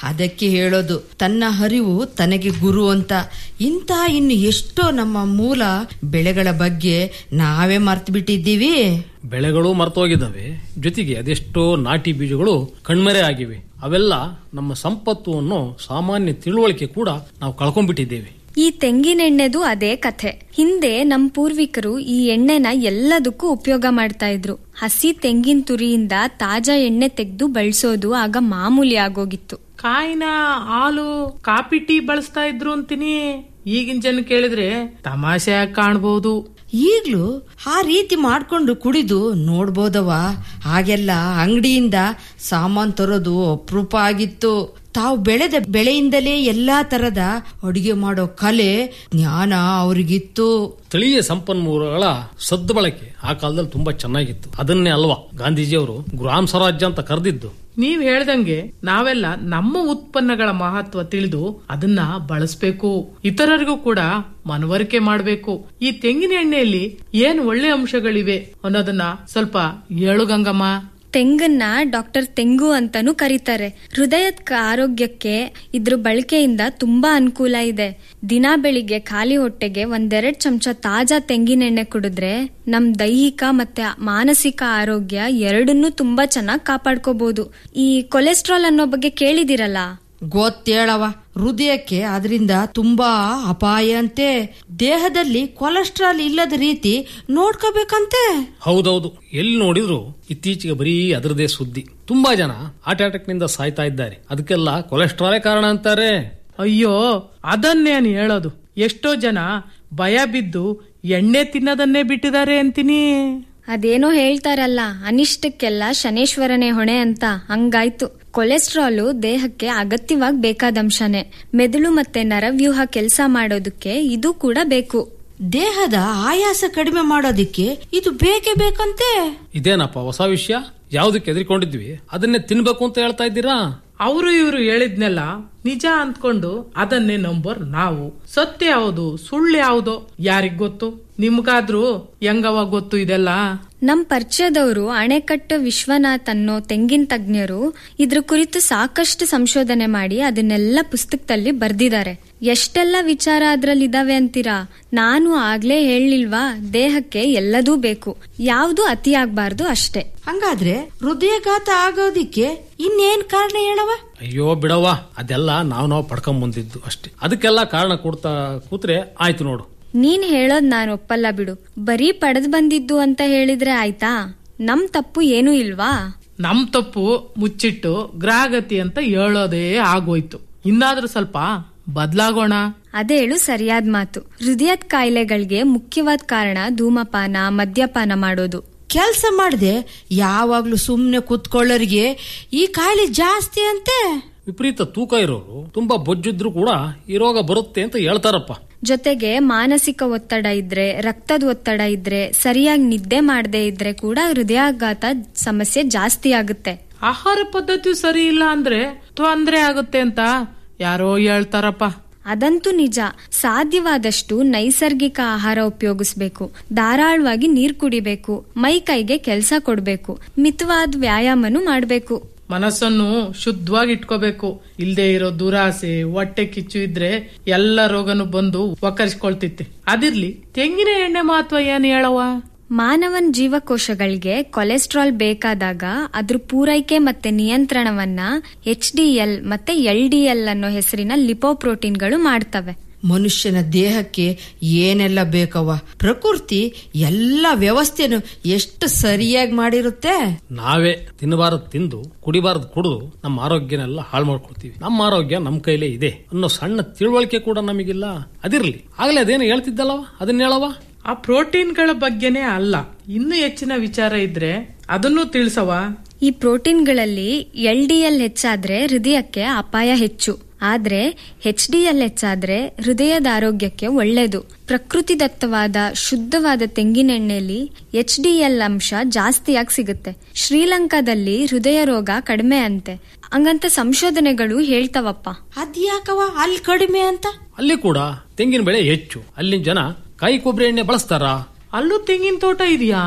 ಅದಕ್ಕೆ ಹೇಳೋದು ತನ್ನ ಹರಿವು ತನಗೆ ಗುರು ಅಂತ ಇಂಥ ಇನ್ನು ಎಷ್ಟೋ ನಮ್ಮ ಮೂಲ ಬೆಳೆಗಳ ಬಗ್ಗೆ ನಾವೇ ಮರ್ತು ಬಿಟ್ಟಿದ್ದೀವಿ ಬೆಳೆಗಳು ಮರ್ತೋಗಿದ್ದಾವೆ ಜೊತೆಗೆ ಅದೆಷ್ಟೋ ನಾಟಿ ಬೀಜಗಳು ಕಣ್ಮರೆ ಆಗಿವೆ ಅವೆಲ್ಲ ನಮ್ಮ ಸಂಪತ್ತು ಅನ್ನೋ ಸಾಮಾನ್ಯ ತಿಳುವಳಿಕೆ ಕೂಡ ನಾವು ಕಳ್ಕೊಂಡ್ಬಿಟ್ಟಿದ್ದೇವೆ ಈ ತೆಂಗಿನೆಣ್ಣೆದು ಅದೇ ಕಥೆ ಹಿಂದೆ ನಮ್ ಪೂರ್ವಿಕರು ಈ ಎಣ್ಣೆನ ಎಲ್ಲದಕ್ಕೂ ಉಪಯೋಗ ಮಾಡ್ತಾ ಇದ್ರು ಹಸಿ ತೆಂಗಿನ ತುರಿಯಿಂದ ತಾಜಾ ಎಣ್ಣೆ ತೆಗೆದು ಬಳಸೋದು ಆಗ ಮಾಮೂಲಿ ಆಗೋಗಿತ್ತು ಕಾಯಿನ ಹಾಲು ಕಾಪಿ ಟೀ ಬಳಸ್ತಾ ಇದ್ರು ಅಂತೀನಿ ಈಗಿನ ಜನ ಕೇಳಿದ್ರೆ ತಮಾಷೆ ಕಾಣ್ಬೋದು ಈಗ್ಲೂ ಆ ರೀತಿ ಮಾಡ್ಕೊಂಡು ಕುಡಿದು ನೋಡ್ಬೋದವ ಹಾಗೆಲ್ಲ ಅಂಗಡಿಯಿಂದ ಸಾಮಾನ್ ತರೋದು ಅಪರೂಪ ಆಗಿತ್ತು ತಾವು ಬೆಳೆದ ಬೆಳೆಯಿಂದಲೇ ಎಲ್ಲಾ ತರದ ಅಡುಗೆ ಮಾಡೋ ಕಲೆ ಜ್ಞಾನ ಅವ್ರಿಗಿತ್ತು ಸ್ಥಳೀಯ ಸಂಪನ್ಮೂಲಗಳ ಸದ್ಬಳಕೆ ಆ ಕಾಲದಲ್ಲಿ ತುಂಬಾ ಚೆನ್ನಾಗಿತ್ತು ಅದನ್ನೇ ಅಲ್ವಾ ಗಾಂಧೀಜಿಯವರು ಗ್ರಾಮ ಸ್ವರಾಜ್ಯ ಅಂತ ಕರೆದಿದ್ದು ನೀವ್ ಹೇಳ್ದಂಗೆ ನಾವೆಲ್ಲ ನಮ್ಮ ಉತ್ಪನ್ನಗಳ ಮಹತ್ವ ತಿಳಿದು ಅದನ್ನ ಬಳಸ್ಬೇಕು ಇತರರಿಗೂ ಕೂಡ ಮನವರಿಕೆ ಮಾಡ್ಬೇಕು ಈ ತೆಂಗಿನ ಎಣ್ಣೆಯಲ್ಲಿ ಏನ್ ಒಳ್ಳೆ ಅಂಶಗಳಿವೆ ಅನ್ನೋದನ್ನ ಸ್ವಲ್ಪ ಹೇಳು ಗಂಗಮ್ಮ ತೆಂಗನ್ನ ಡಾಕ್ಟರ್ ತೆಂಗು ಅಂತಾನೂ ಕರೀತಾರೆ ಹೃದಯದ ಕ- ಆರೋಗ್ಯಕ್ಕೆ ಇದ್ರ ಬಳಕೆಯಿಂದ ತುಂಬಾ ಅನುಕೂಲ ಇದೆ ದಿನ ಬೆಳಿಗ್ಗೆ ಖಾಲಿ ಹೊಟ್ಟೆಗೆ ಒಂದೆರಡ್ ಚಮಚ ತಾಜಾ ತೆಂಗಿನೆಣ್ಣೆ ಕುಡಿದ್ರೆ ನಮ್ ದೈಹಿಕ ಮತ್ತೆ ಮಾನಸಿಕ ಆರೋಗ್ಯ ಎರಡನ್ನೂ ತುಂಬಾ ಚೆನ್ನಾಗಿ ಕಾಪಾಡ್ಕೋಬಹುದು ಈ ಕೊಲೆಸ್ಟ್ರಾಲ್ ಅನ್ನೋ ಬಗ್ಗೆ ಕೇಳಿದಿರಲ್ಲ ಗೊತ್ತೇಳವ ಹೃದಯಕ್ಕೆ ಅದರಿಂದ ತುಂಬಾ ಅಪಾಯ ಅಂತೆ ದೇಹದಲ್ಲಿ ಕೊಲೆಸ್ಟ್ರಾಲ್ ಇಲ್ಲದ ರೀತಿ ನೋಡ್ಕೋಬೇಕಂತೆ ಹೌದೌದು ಎಲ್ಲಿ ನೋಡಿದ್ರು ಇತ್ತೀಚೆಗೆ ಬರೀ ಅದರದೇ ಸುದ್ದಿ ತುಂಬಾ ಜನ ಹಾರ್ಟ್ ಅಟ್ಯಾಕ್ ನಿಂದ ಸಾಯ್ತಾ ಇದ್ದಾರೆ ಅದಕ್ಕೆಲ್ಲ ಕೊಲೆಸ್ಟ್ರಾಲೇ ಕಾರಣ ಅಂತಾರೆ ಅಯ್ಯೋ ಅದನ್ನೇನು ಹೇಳೋದು ಎಷ್ಟೋ ಜನ ಭಯ ಬಿದ್ದು ಎಣ್ಣೆ ತಿನ್ನೋದನ್ನೇ ಬಿಟ್ಟಿದ್ದಾರೆ ಅಂತೀನಿ ಅದೇನೋ ಹೇಳ್ತಾರಲ್ಲ ಅನಿಷ್ಟಕ್ಕೆಲ್ಲ ಶನೇಶ್ವರನೇ ಹೊಣೆ ಅಂತ ಹಂಗಾಯ್ತು ಕೊಲೆಸ್ಟ್ರಾಲು ದೇಹಕ್ಕೆ ಅಗತ್ಯವಾಗಿ ಬೇಕಾದಂಶನೇ ಮೆದುಳು ಮತ್ತೆ ನರವ್ಯೂಹ ಕೆಲಸ ಮಾಡೋದಕ್ಕೆ ಇದು ಕೂಡ ಬೇಕು ದೇಹದ ಆಯಾಸ ಕಡಿಮೆ ಮಾಡೋದಿಕ್ಕೆ ಇದು ಬೇಕೇ ಬೇಕಂತೆ ಇದೇನಪ್ಪ ಹೊಸ ವಿಷಯ ಯಾವ್ದಕ್ಕೆ ಎದ್ರಿಕೊಂಡಿದ್ವಿ ಅದನ್ನೇ ತಿನ್ಬೇಕು ಅಂತ ಹೇಳ್ತಾ ಇದ್ದೀರಾ ಅವರು ಇವರು ಹೇಳಿದ್ನೆಲ್ಲ ನಿಜ ಅಂದ್ಕೊಂಡು ಅದನ್ನೇ ನಂಬೋರ್ ನಾವು ಸತ್ಯ ಯಾವುದು ಸುಳ್ಳು ಯಾವುದೋ ಯಾರಿಗ್ ಗೊತ್ತು ನಿಮ್ಗಾದ್ರೂ ಹೆಂಗವ ಗೊತ್ತು ಇದೆಲ್ಲ ನಮ್ ಪರಿಚಯದವರು ಅಣೆಕಟ್ಟು ವಿಶ್ವನಾಥ್ ಅನ್ನೋ ತೆಂಗಿನ ತಜ್ಞರು ಇದ್ರ ಕುರಿತು ಸಾಕಷ್ಟು ಸಂಶೋಧನೆ ಮಾಡಿ ಅದನ್ನೆಲ್ಲ ಪುಸ್ತಕದಲ್ಲಿ ಬರ್ದಿದ್ದಾರೆ ಎಷ್ಟೆಲ್ಲ ವಿಚಾರ ಅದ್ರಲ್ಲಿ ಇದಾವೆ ಅಂತೀರಾ ನಾನು ಆಗ್ಲೇ ಹೇಳಿಲ್ವಾ ದೇಹಕ್ಕೆ ಎಲ್ಲದೂ ಬೇಕು ಯಾವುದು ಅತಿಯಾಗಬಾರ್ದು ಅಷ್ಟೇ ಹಂಗಾದ್ರೆ ಹೃದಯಘಾತ ಆಗೋದಿಕ್ಕೆ ಇನ್ನೇನ್ ಕಾರಣ ಹೇಳವ ಅಯ್ಯೋ ಬಿಡವ್ವ ಅದೆಲ್ಲ ನಾವು ನಾವು ಪಡ್ಕೊಂಡ್ ಬಂದಿದ್ದು ಅಷ್ಟೇ ಅದಕ್ಕೆಲ್ಲ ಕಾರಣ ಕೊಡ್ತಾ ಕೂತ್ರೆ ಆಯ್ತು ನೋಡು ನೀನ್ ಹೇಳೋದ್ ನಾನು ಒಪ್ಪಲ್ಲ ಬಿಡು ಬರೀ ಪಡೆದ್ ಬಂದಿದ್ದು ಅಂತ ಹೇಳಿದ್ರೆ ಆಯ್ತಾ ನಮ್ ತಪ್ಪು ಏನೂ ಇಲ್ವಾ ನಮ್ ತಪ್ಪು ಮುಚ್ಚಿಟ್ಟು ಗ್ರಾಹಗತಿ ಅಂತ ಹೇಳೋದೇ ಆಗೋಯ್ತು ಇನ್ನಾದ್ರೂ ಸ್ವಲ್ಪ ಬದ್ಲಾಗೋಣ ಅದೇಳು ಸರಿಯಾದ ಮಾತು ಹೃದಯದ ಕಾಯಿಲೆಗಳಿಗೆ ಮುಖ್ಯವಾದ ಕಾರಣ ಧೂಮಪಾನ ಮದ್ಯಪಾನ ಮಾಡೋದು ಕೆಲ್ಸ ಮಾಡದೆ ಯಾವಾಗ್ಲೂ ಸುಮ್ನೆ ಕೂತ್ಕೊಳ್ಳೋರಿಗೆ ಈ ಕಾಯಿಲೆ ಜಾಸ್ತಿ ಅಂತೆ ವಿಪರೀತ ತೂಕ ಇರೋರು ತುಂಬಾ ಬೊಜ್ಜಿದ್ರು ಕೂಡ ಈ ರೋಗ ಬರುತ್ತೆ ಅಂತ ಹೇಳ್ತಾರಪ್ಪ ಜೊತೆಗೆ ಮಾನಸಿಕ ಒತ್ತಡ ಇದ್ರೆ ರಕ್ತದ ಒತ್ತಡ ಇದ್ರೆ ಸರಿಯಾಗಿ ನಿದ್ದೆ ಮಾಡದೇ ಇದ್ರೆ ಕೂಡ ಹೃದಯಾಘಾತ ಸಮಸ್ಯೆ ಜಾಸ್ತಿ ಆಗುತ್ತೆ ಆಹಾರ ಪದ್ಧತಿ ಸರಿ ಇಲ್ಲ ಅಂದ್ರೆ ತೊಂದ್ರೆ ಆಗುತ್ತೆ ಅಂತ ಯಾರೋ ಹೇಳ್ತಾರಪ್ಪ ಅದಂತೂ ನಿಜ ಸಾಧ್ಯವಾದಷ್ಟು ನೈಸರ್ಗಿಕ ಆಹಾರ ಉಪಯೋಗಿಸ್ಬೇಕು ಧಾರಾಳವಾಗಿ ನೀರ್ ಕುಡಿಬೇಕು ಮೈ ಕೈಗೆ ಕೆಲಸ ಕೊಡ್ಬೇಕು ಮಿತವಾದ ವ್ಯಾಯಾಮನು ಮಾಡ್ಬೇಕು ಮನಸ್ಸನ್ನು ಶುದ್ಧವಾಗಿ ಇಟ್ಕೋಬೇಕು ಇಲ್ದೇ ಇರೋ ದುರಾಸೆ ಹೊಟ್ಟೆ ಕಿಚ್ಚು ಇದ್ರೆ ಎಲ್ಲ ರೋಗನು ಬಂದು ಒಕ್ಕರಿಸ್ಕೊಳ್ತಿತ್ತೆ ಅದಿರ್ಲಿ ತೆಂಗಿನ ಎಣ್ಣೆ ಮಹತ್ವ ಏನ್ ಹೇಳವ ಮಾನವನ್ ಜೀವಕೋಶಗಳಿಗೆ ಕೊಲೆಸ್ಟ್ರಾಲ್ ಬೇಕಾದಾಗ ಅದ್ರ ಪೂರೈಕೆ ಮತ್ತೆ ನಿಯಂತ್ರಣವನ್ನ ಎಚ್ ಡಿ ಎಲ್ ಮತ್ತೆ ಎಲ್ ಡಿ ಎಲ್ ಅನ್ನೋ ಹೆಸರಿನ ಲಿಪೋಪ್ರೋಟೀನ್ಗಳು ಮಾಡ್ತವೆ ಮನುಷ್ಯನ ದೇಹಕ್ಕೆ ಏನೆಲ್ಲ ಬೇಕವ ಪ್ರಕೃತಿ ಎಲ್ಲ ವ್ಯವಸ್ಥೆನು ಎಷ್ಟು ಸರಿಯಾಗಿ ಮಾಡಿರುತ್ತೆ ನಾವೇ ತಿನ್ನಬಾರದು ತಿಂದು ಕುಡಿಬಾರದು ಕುಡಿದು ನಮ್ಮ ಆರೋಗ್ಯನೆಲ್ಲ ಹಾಳು ಮಾಡ್ಕೊಳ್ತೀವಿ ನಮ್ಮ ಆರೋಗ್ಯ ನಮ್ಮ ಕೈಲೇ ಇದೆ ಅನ್ನೋ ಸಣ್ಣ ತಿಳುವಳಿಕೆ ಕೂಡ ನಮಗಿಲ್ಲ ಅದಿರ್ಲಿ ಆಗ್ಲೇ ಅದೇನು ಹೇಳ್ತಿದ್ದಲ್ಲವ ಅದನ್ನ ಹೇಳವ ಆ ಪ್ರೋಟೀನ್ಗಳ ಬಗ್ಗೆನೇ ಅಲ್ಲ ಇನ್ನೂ ಹೆಚ್ಚಿನ ವಿಚಾರ ಇದ್ರೆ ಅದನ್ನು ತಿಳಿಸವ ಈ ಪ್ರೋಟೀನ್ಗಳಲ್ಲಿ ಎಲ್ ಡಿ ಎಲ್ ಹೆಚ್ಚಾದ್ರೆ ಹೃದಯಕ್ಕೆ ಅಪಾಯ ಹೆಚ್ಚು ಆದ್ರೆ ಎಚ್ ಡಿ ಎಲ್ ಹೆಚ್ಚಾದ್ರೆ ಹೃದಯದ ಆರೋಗ್ಯಕ್ಕೆ ಒಳ್ಳೆಯದು ಪ್ರಕೃತಿದತ್ತವಾದ ಶುದ್ಧವಾದ ತೆಂಗಿನೆಣ್ಣೆಯಲ್ಲಿ ಎಚ್ ಡಿ ಎಲ್ ಅಂಶ ಜಾಸ್ತಿಯಾಗಿ ಸಿಗುತ್ತೆ ಶ್ರೀಲಂಕಾದಲ್ಲಿ ಹೃದಯ ರೋಗ ಕಡಿಮೆ ಅಂತೆ ಹಂಗಂತ ಸಂಶೋಧನೆಗಳು ಹೇಳ್ತಾವಪ್ಪ ಅದ್ಯಾಕವ ಅಲ್ಲಿ ಕಡಿಮೆ ಅಂತ ಅಲ್ಲಿ ಕೂಡ ತೆಂಗಿನ ಬೆಳೆ ಹೆಚ್ಚು ಅಲ್ಲಿನ ಜನ ಕಾಯಿ ಕೊಬ್ಬರಿ ಎಣ್ಣೆ ಬಳಸ್ತಾರಾ ಅಲ್ಲೂ ತೆಂಗಿನ ತೋಟ ಇದೆಯಾ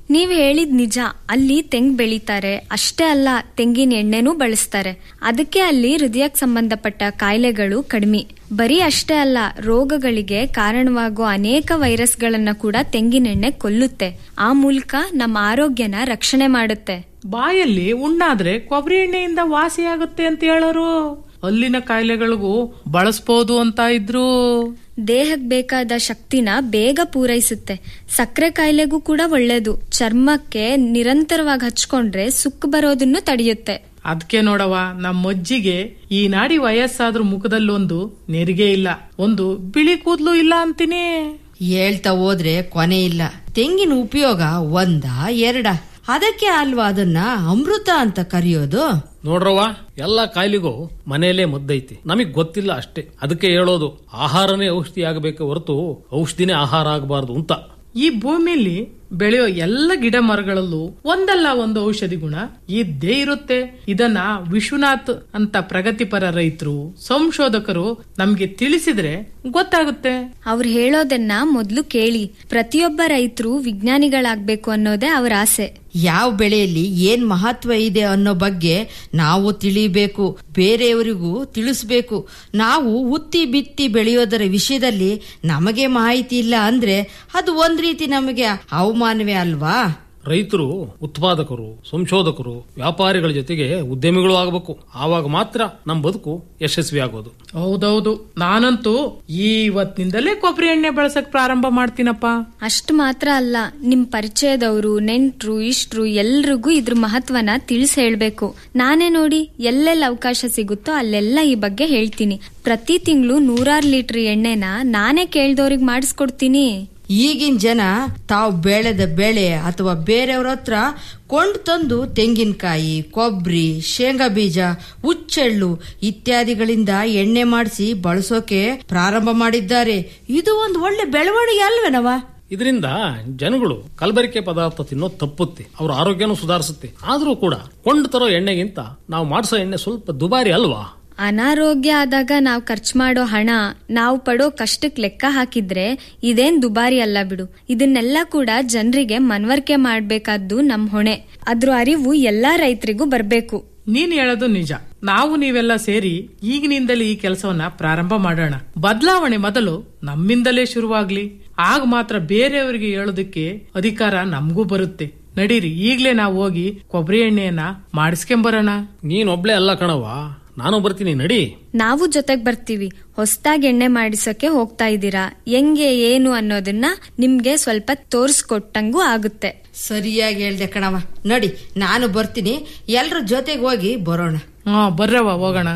ನೀವ್ ಹೇಳಿದ್ ನಿಜ ಅಲ್ಲಿ ತೆಂಗ್ ಬೆಳೀತಾರೆ ಅಷ್ಟೇ ಅಲ್ಲ ತೆಂಗಿನ ಎಣ್ಣೆನೂ ಬಳಸ್ತಾರೆ ಅದಕ್ಕೆ ಅಲ್ಲಿ ಹೃದಯಕ್ಕೆ ಸಂಬಂಧಪಟ್ಟ ಕಾಯಿಲೆಗಳು ಕಡಿಮೆ ಬರೀ ಅಷ್ಟೇ ಅಲ್ಲ ರೋಗಗಳಿಗೆ ಕಾರಣವಾಗೋ ಅನೇಕ ವೈರಸ್ಗಳನ್ನ ಕೂಡ ತೆಂಗಿನೆಣ್ಣೆ ಕೊಲ್ಲುತ್ತೆ ಆ ಮೂಲಕ ನಮ್ಮ ಆರೋಗ್ಯನ ರಕ್ಷಣೆ ಮಾಡುತ್ತೆ ಬಾಯಲ್ಲಿ ಉಣ್ಣಾದ್ರೆ ಕೊಬ್ಬರಿ ಎಣ್ಣೆಯಿಂದ ವಾಸಿಯಾಗುತ್ತೆ ಅಂತ ಹೇಳೋರು ಅಲ್ಲಿನ ಕಾಯಿಲೆಗಳಿಗೂ ಬಳಸ್ಬೋದು ಅಂತ ಇದ್ರು ದೇಹಕ್ಕೆ ಬೇಕಾದ ಶಕ್ತಿನ ಬೇಗ ಪೂರೈಸುತ್ತೆ ಸಕ್ಕರೆ ಕಾಯಿಲೆಗೂ ಕೂಡ ಒಳ್ಳೇದು ಚರ್ಮಕ್ಕೆ ನಿರಂತರವಾಗಿ ಹಚ್ಕೊಂಡ್ರೆ ಸುಕ್ಕು ಬರೋದನ್ನು ತಡೆಯುತ್ತೆ ಅದಕ್ಕೆ ನೋಡವ ನಮ್ಮ ಅಜ್ಜಿಗೆ ಈ ನಾಡಿ ವಯಸ್ಸಾದ್ರೂ ಮುಖದಲ್ಲೊಂದು ನೆರಿಗೆ ಇಲ್ಲ ಒಂದು ಬಿಳಿ ಕೂದ್ಲು ಇಲ್ಲ ಅಂತೀನಿ ಹೇಳ್ತಾ ಹೋದ್ರೆ ಕೊನೆ ಇಲ್ಲ ತೆಂಗಿನ ಉಪಯೋಗ ಒಂದ ಎರಡ ಅದಕ್ಕೆ ಅಲ್ವಾ ಅದನ್ನ ಅಮೃತ ಅಂತ ಕರೆಯೋದು ನೋಡ್ರವ್ವ ಎಲ್ಲ ಕಾಯಿಲೆಗೂ ಮನೆಯಲ್ಲೇ ಮದ್ದೈತಿ ನಮಗ್ ಗೊತ್ತಿಲ್ಲ ಅಷ್ಟೇ ಅದಕ್ಕೆ ಹೇಳೋದು ಆಹಾರನೇ ಔಷಧಿ ಆಗಬೇಕೆ ಹೊರತು ಔಷಧಿನೇ ಆಹಾರ ಆಗಬಾರ್ದು ಅಂತ ಈ ಭೂಮಿಲಿ ಬೆಳೆಯೋ ಎಲ್ಲ ಗಿಡ ಮರಗಳಲ್ಲೂ ಒಂದಲ್ಲ ಒಂದು ಔಷಧಿ ಗುಣ ಇದ್ದೇ ಇರುತ್ತೆ ಇದನ್ನ ವಿಶ್ವನಾಥ್ ಅಂತ ಪ್ರಗತಿಪರ ರೈತರು ಸಂಶೋಧಕರು ನಮ್ಗೆ ತಿಳಿಸಿದ್ರೆ ಗೊತ್ತಾಗುತ್ತೆ ಅವ್ರು ಹೇಳೋದನ್ನ ಮೊದ್ಲು ಕೇಳಿ ಪ್ರತಿಯೊಬ್ಬ ರೈತರು ವಿಜ್ಞಾನಿಗಳಾಗ್ಬೇಕು ಅನ್ನೋದೇ ಅವರ ಆಸೆ ಯಾವ ಬೆಳೆಯಲ್ಲಿ ಏನ್ ಮಹತ್ವ ಇದೆ ಅನ್ನೋ ಬಗ್ಗೆ ನಾವು ತಿಳಿಬೇಕು ಬೇರೆಯವರಿಗೂ ತಿಳಿಸ್ಬೇಕು ನಾವು ಉತ್ತಿ ಬಿತ್ತಿ ಬೆಳೆಯೋದರ ವಿಷಯದಲ್ಲಿ ನಮಗೆ ಮಾಹಿತಿ ಇಲ್ಲ ಅಂದ್ರೆ ಅದು ಒಂದ್ ರೀತಿ ನಮಗೆ ಅವಮಾನವೇ ಅಲ್ವಾ ರೈತರು ಉತ್ಪಾದಕರು ಸಂಶೋಧಕರು ವ್ಯಾಪಾರಿಗಳ ಜೊತೆಗೆ ಉದ್ಯಮಿಗಳು ಆಗಬೇಕು ಆವಾಗ ಮಾತ್ರ ನಮ್ಮ ಬದುಕು ಯಶಸ್ವಿ ಆಗೋದು ಹೌದೌದು ನಾನಂತೂ ಇವತ್ತಿನಿಂದಲೇ ಕೊಬ್ಬರಿ ಎಣ್ಣೆ ಬಳಸಕ್ ಪ್ರಾರಂಭ ಮಾಡ್ತೀನಪ್ಪ ಅಷ್ಟು ಮಾತ್ರ ಅಲ್ಲ ನಿಮ್ ಪರಿಚಯದವರು ನೆಂಟ್ರು ಇಷ್ಟ್ರು ಎಲ್ರಿಗೂ ಇದ್ರ ಮಹತ್ವನ ತಿಳಿಸ್ ಹೇಳ್ಬೇಕು ನಾನೇ ನೋಡಿ ಎಲ್ಲೆಲ್ಲಿ ಅವಕಾಶ ಸಿಗುತ್ತೋ ಅಲ್ಲೆಲ್ಲ ಈ ಬಗ್ಗೆ ಹೇಳ್ತೀನಿ ಪ್ರತಿ ತಿಂಗಳು ನೂರಾರು ಲೀಟರ್ ಎಣ್ಣೆನ ನಾನೇ ಕೇಳ್ದವ್ರಿಗೆ ಮಾಡಿಸ್ಕೊಡ್ತೀನಿ ಈಗಿನ ಜನ ತಾವು ಬೆಳೆದ ಬೆಳೆ ಅಥವಾ ಬೇರೆಯವ್ರ ಹತ್ರ ಕೊಂಡು ತಂದು ತೆಂಗಿನಕಾಯಿ ಕೊಬ್ಬರಿ ಶೇಂಗಾ ಬೀಜ ಹುಚ್ಚೆಳ್ಳು ಇತ್ಯಾದಿಗಳಿಂದ ಎಣ್ಣೆ ಮಾಡಿಸಿ ಬಳಸೋಕೆ ಪ್ರಾರಂಭ ಮಾಡಿದ್ದಾರೆ ಇದು ಒಂದು ಒಳ್ಳೆ ಬೆಳವಣಿಗೆ ಅಲ್ವೇನವ ಇದರಿಂದ ಜನಗಳು ಕಲಬೆರಕೆ ಪದಾರ್ಥ ತಿನ್ನೋದು ತಪ್ಪುತ್ತೆ ಅವ್ರ ಆರೋಗ್ಯನೂ ಸುಧಾರಿಸುತ್ತೆ ಆದ್ರೂ ಕೂಡ ಕೊಂಡು ತರೋ ಎಣ್ಣೆಗಿಂತ ನಾವು ಮಾಡಿಸೋ ಎಣ್ಣೆ ಸ್ವಲ್ಪ ದುಬಾರಿ ಅಲ್ವಾ ಅನಾರೋಗ್ಯ ಆದಾಗ ನಾವು ಖರ್ಚು ಮಾಡೋ ಹಣ ನಾವು ಪಡೋ ಕಷ್ಟಕ್ಕೆ ಲೆಕ್ಕ ಹಾಕಿದ್ರೆ ಇದೇನ್ ದುಬಾರಿ ಅಲ್ಲ ಬಿಡು ಇದನ್ನೆಲ್ಲ ಕೂಡ ಜನರಿಗೆ ಮನವರಿಕೆ ಮಾಡ್ಬೇಕಾದ್ದು ನಮ್ ಹೊಣೆ ಅದ್ರ ಅರಿವು ಎಲ್ಲಾ ರೈತರಿಗೂ ಬರ್ಬೇಕು ನೀನ್ ಹೇಳೋದು ನಿಜ ನಾವು ನೀವೆಲ್ಲ ಸೇರಿ ಈಗಿನಿಂದಲೇ ಈ ಕೆಲಸವನ್ನ ಪ್ರಾರಂಭ ಮಾಡೋಣ ಬದಲಾವಣೆ ಮೊದಲು ನಮ್ಮಿಂದಲೇ ಶುರುವಾಗ್ಲಿ ಆಗ ಮಾತ್ರ ಬೇರೆಯವರಿಗೆ ಹೇಳೋದಕ್ಕೆ ಅಧಿಕಾರ ನಮಗೂ ಬರುತ್ತೆ ನಡೀರಿ ಈಗ್ಲೇ ನಾವು ಹೋಗಿ ಕೊಬ್ಬರಿ ಎಣ್ಣೆಯನ್ನ ಮಾಡಿಸ್ಕೊಂಬರೋಣ ನೀನ್ ಒಬ್ಳೆ ಅಲ್ಲ ಕಣವ ನಾನು ಬರ್ತೀನಿ ನಡಿ ನಾವು ಜೊತೆಗ್ ಬರ್ತೀವಿ ಹೊಸದಾಗಿ ಎಣ್ಣೆ ಮಾಡಿಸೋಕೆ ಹೋಗ್ತಾ ಇದ್ದೀರಾ ಹೆಂಗೆ ಏನು ಅನ್ನೋದನ್ನ ನಿಮ್ಗೆ ಸ್ವಲ್ಪ ತೋರಿಸ್ಕೊಟ್ಟಂಗೂ ಆಗುತ್ತೆ ಸರಿಯಾಗಿ ಹೇಳ್ದೆ ಕಣವ ನಡಿ ನಾನು ಬರ್ತೀನಿ ಎಲ್ರ ಜೊತೆಗೆ ಹೋಗಿ ಬರೋಣ ಹಾ ಬರ್ರವ ಹೋಗೋಣ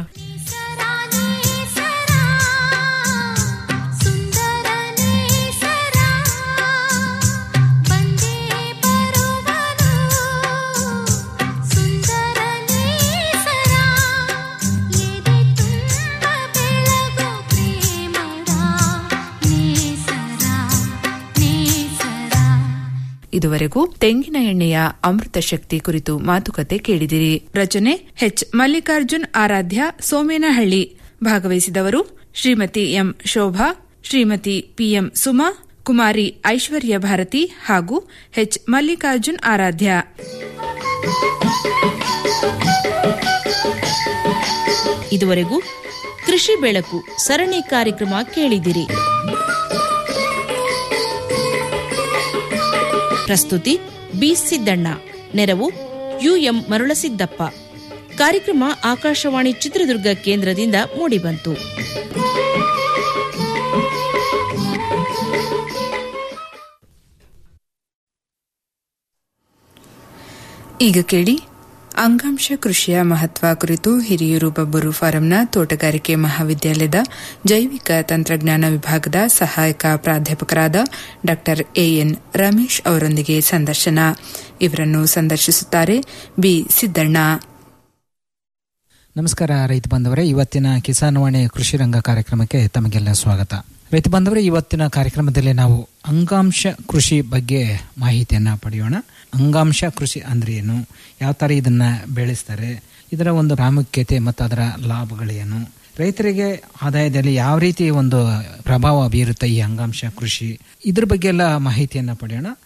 ಇದುವರೆಗೂ ತೆಂಗಿನ ಎಣ್ಣೆಯ ಅಮೃತ ಶಕ್ತಿ ಕುರಿತು ಮಾತುಕತೆ ಕೇಳಿದಿರಿ ರಚನೆ ಎಚ್ ಮಲ್ಲಿಕಾರ್ಜುನ್ ಆರಾಧ್ಯ ಸೋಮೇನಹಳ್ಳಿ ಭಾಗವಹಿಸಿದವರು ಶ್ರೀಮತಿ ಎಂ ಶೋಭಾ ಶ್ರೀಮತಿ ಪಿಎಂ ಸುಮಾ ಕುಮಾರಿ ಐಶ್ವರ್ಯ ಭಾರತಿ ಹಾಗೂ ಎಚ್ ಮಲ್ಲಿಕಾರ್ಜುನ್ ಆರಾಧ್ಯ ಇದುವರೆಗೂ ಕೃಷಿ ಬೆಳಕು ಸರಣಿ ಕಾರ್ಯಕ್ರಮ ಕೇಳಿದಿರಿ ಪ್ರಸ್ತುತಿ ಬಿ ಸಿದ್ದಣ್ಣ ನೆರವು ಯುಎಂ ಮರುಳಸಿದ್ದಪ್ಪ ಕಾರ್ಯಕ್ರಮ ಆಕಾಶವಾಣಿ ಚಿತ್ರದುರ್ಗ ಕೇಂದ್ರದಿಂದ ಮೂಡಿಬಂತು ಈಗ ಕೇಳಿ ಅಂಗಾಂಶ ಕೃಷಿಯ ಮಹತ್ವ ಕುರಿತು ಹಿರಿಯೂರು ಬಬ್ಬೂರು ಫಾರಂನ ತೋಟಗಾರಿಕೆ ಮಹಾವಿದ್ಯಾಲಯದ ಜೈವಿಕ ತಂತ್ರಜ್ಞಾನ ವಿಭಾಗದ ಸಹಾಯಕ ಪ್ರಾಧ್ಯಾಪಕರಾದ ಡಾ ಎಎನ್ ರಮೇಶ್ ಅವರೊಂದಿಗೆ ಸಂದರ್ಶನ ಇವರನ್ನು ಸಂದರ್ಶಿಸುತ್ತಾರೆ ಬಿ ಸಿದ್ದಣ್ಣ ನಮಸ್ಕಾರ ರೈತ ಬಂಧುವರೇ ಇವತ್ತಿನ ಕಿಸಾನ್ ವಾಣಿ ಕೃಷಿ ರಂಗ ಕಾರ್ಯಕ್ರಮಕ್ಕೆ ತಮಗೆಲ್ಲ ಸ್ವಾಗತ ರೈತ ಬಂಧುವರೇ ಇವತ್ತಿನ ಕಾರ್ಯಕ್ರಮದಲ್ಲಿ ನಾವು ಅಂಗಾಂಶ ಕೃಷಿ ಬಗ್ಗೆ ಮಾಹಿತಿಯನ್ನ ಪಡೆಯೋಣ ಅಂಗಾಂಶ ಕೃಷಿ ಅಂದ್ರೆ ಏನು ಯಾವ ತರ ಇದನ್ನ ಬೆಳೆಸ್ತಾರೆ ಇದರ ಒಂದು ಪ್ರಾಮುಖ್ಯತೆ ಮತ್ತು ಅದರ ಲಾಭಗಳೇನು ರೈತರಿಗೆ ಆದಾಯದಲ್ಲಿ ಯಾವ ರೀತಿ ಒಂದು ಪ್ರಭಾವ ಬೀರುತ್ತೆ ಈ ಅಂಗಾಂಶ ಕೃಷಿ ಇದ್ರ ಬಗ್ಗೆ ಎಲ್ಲ ಮಾಹಿತಿಯನ್ನ ಪಡೆಯೋಣ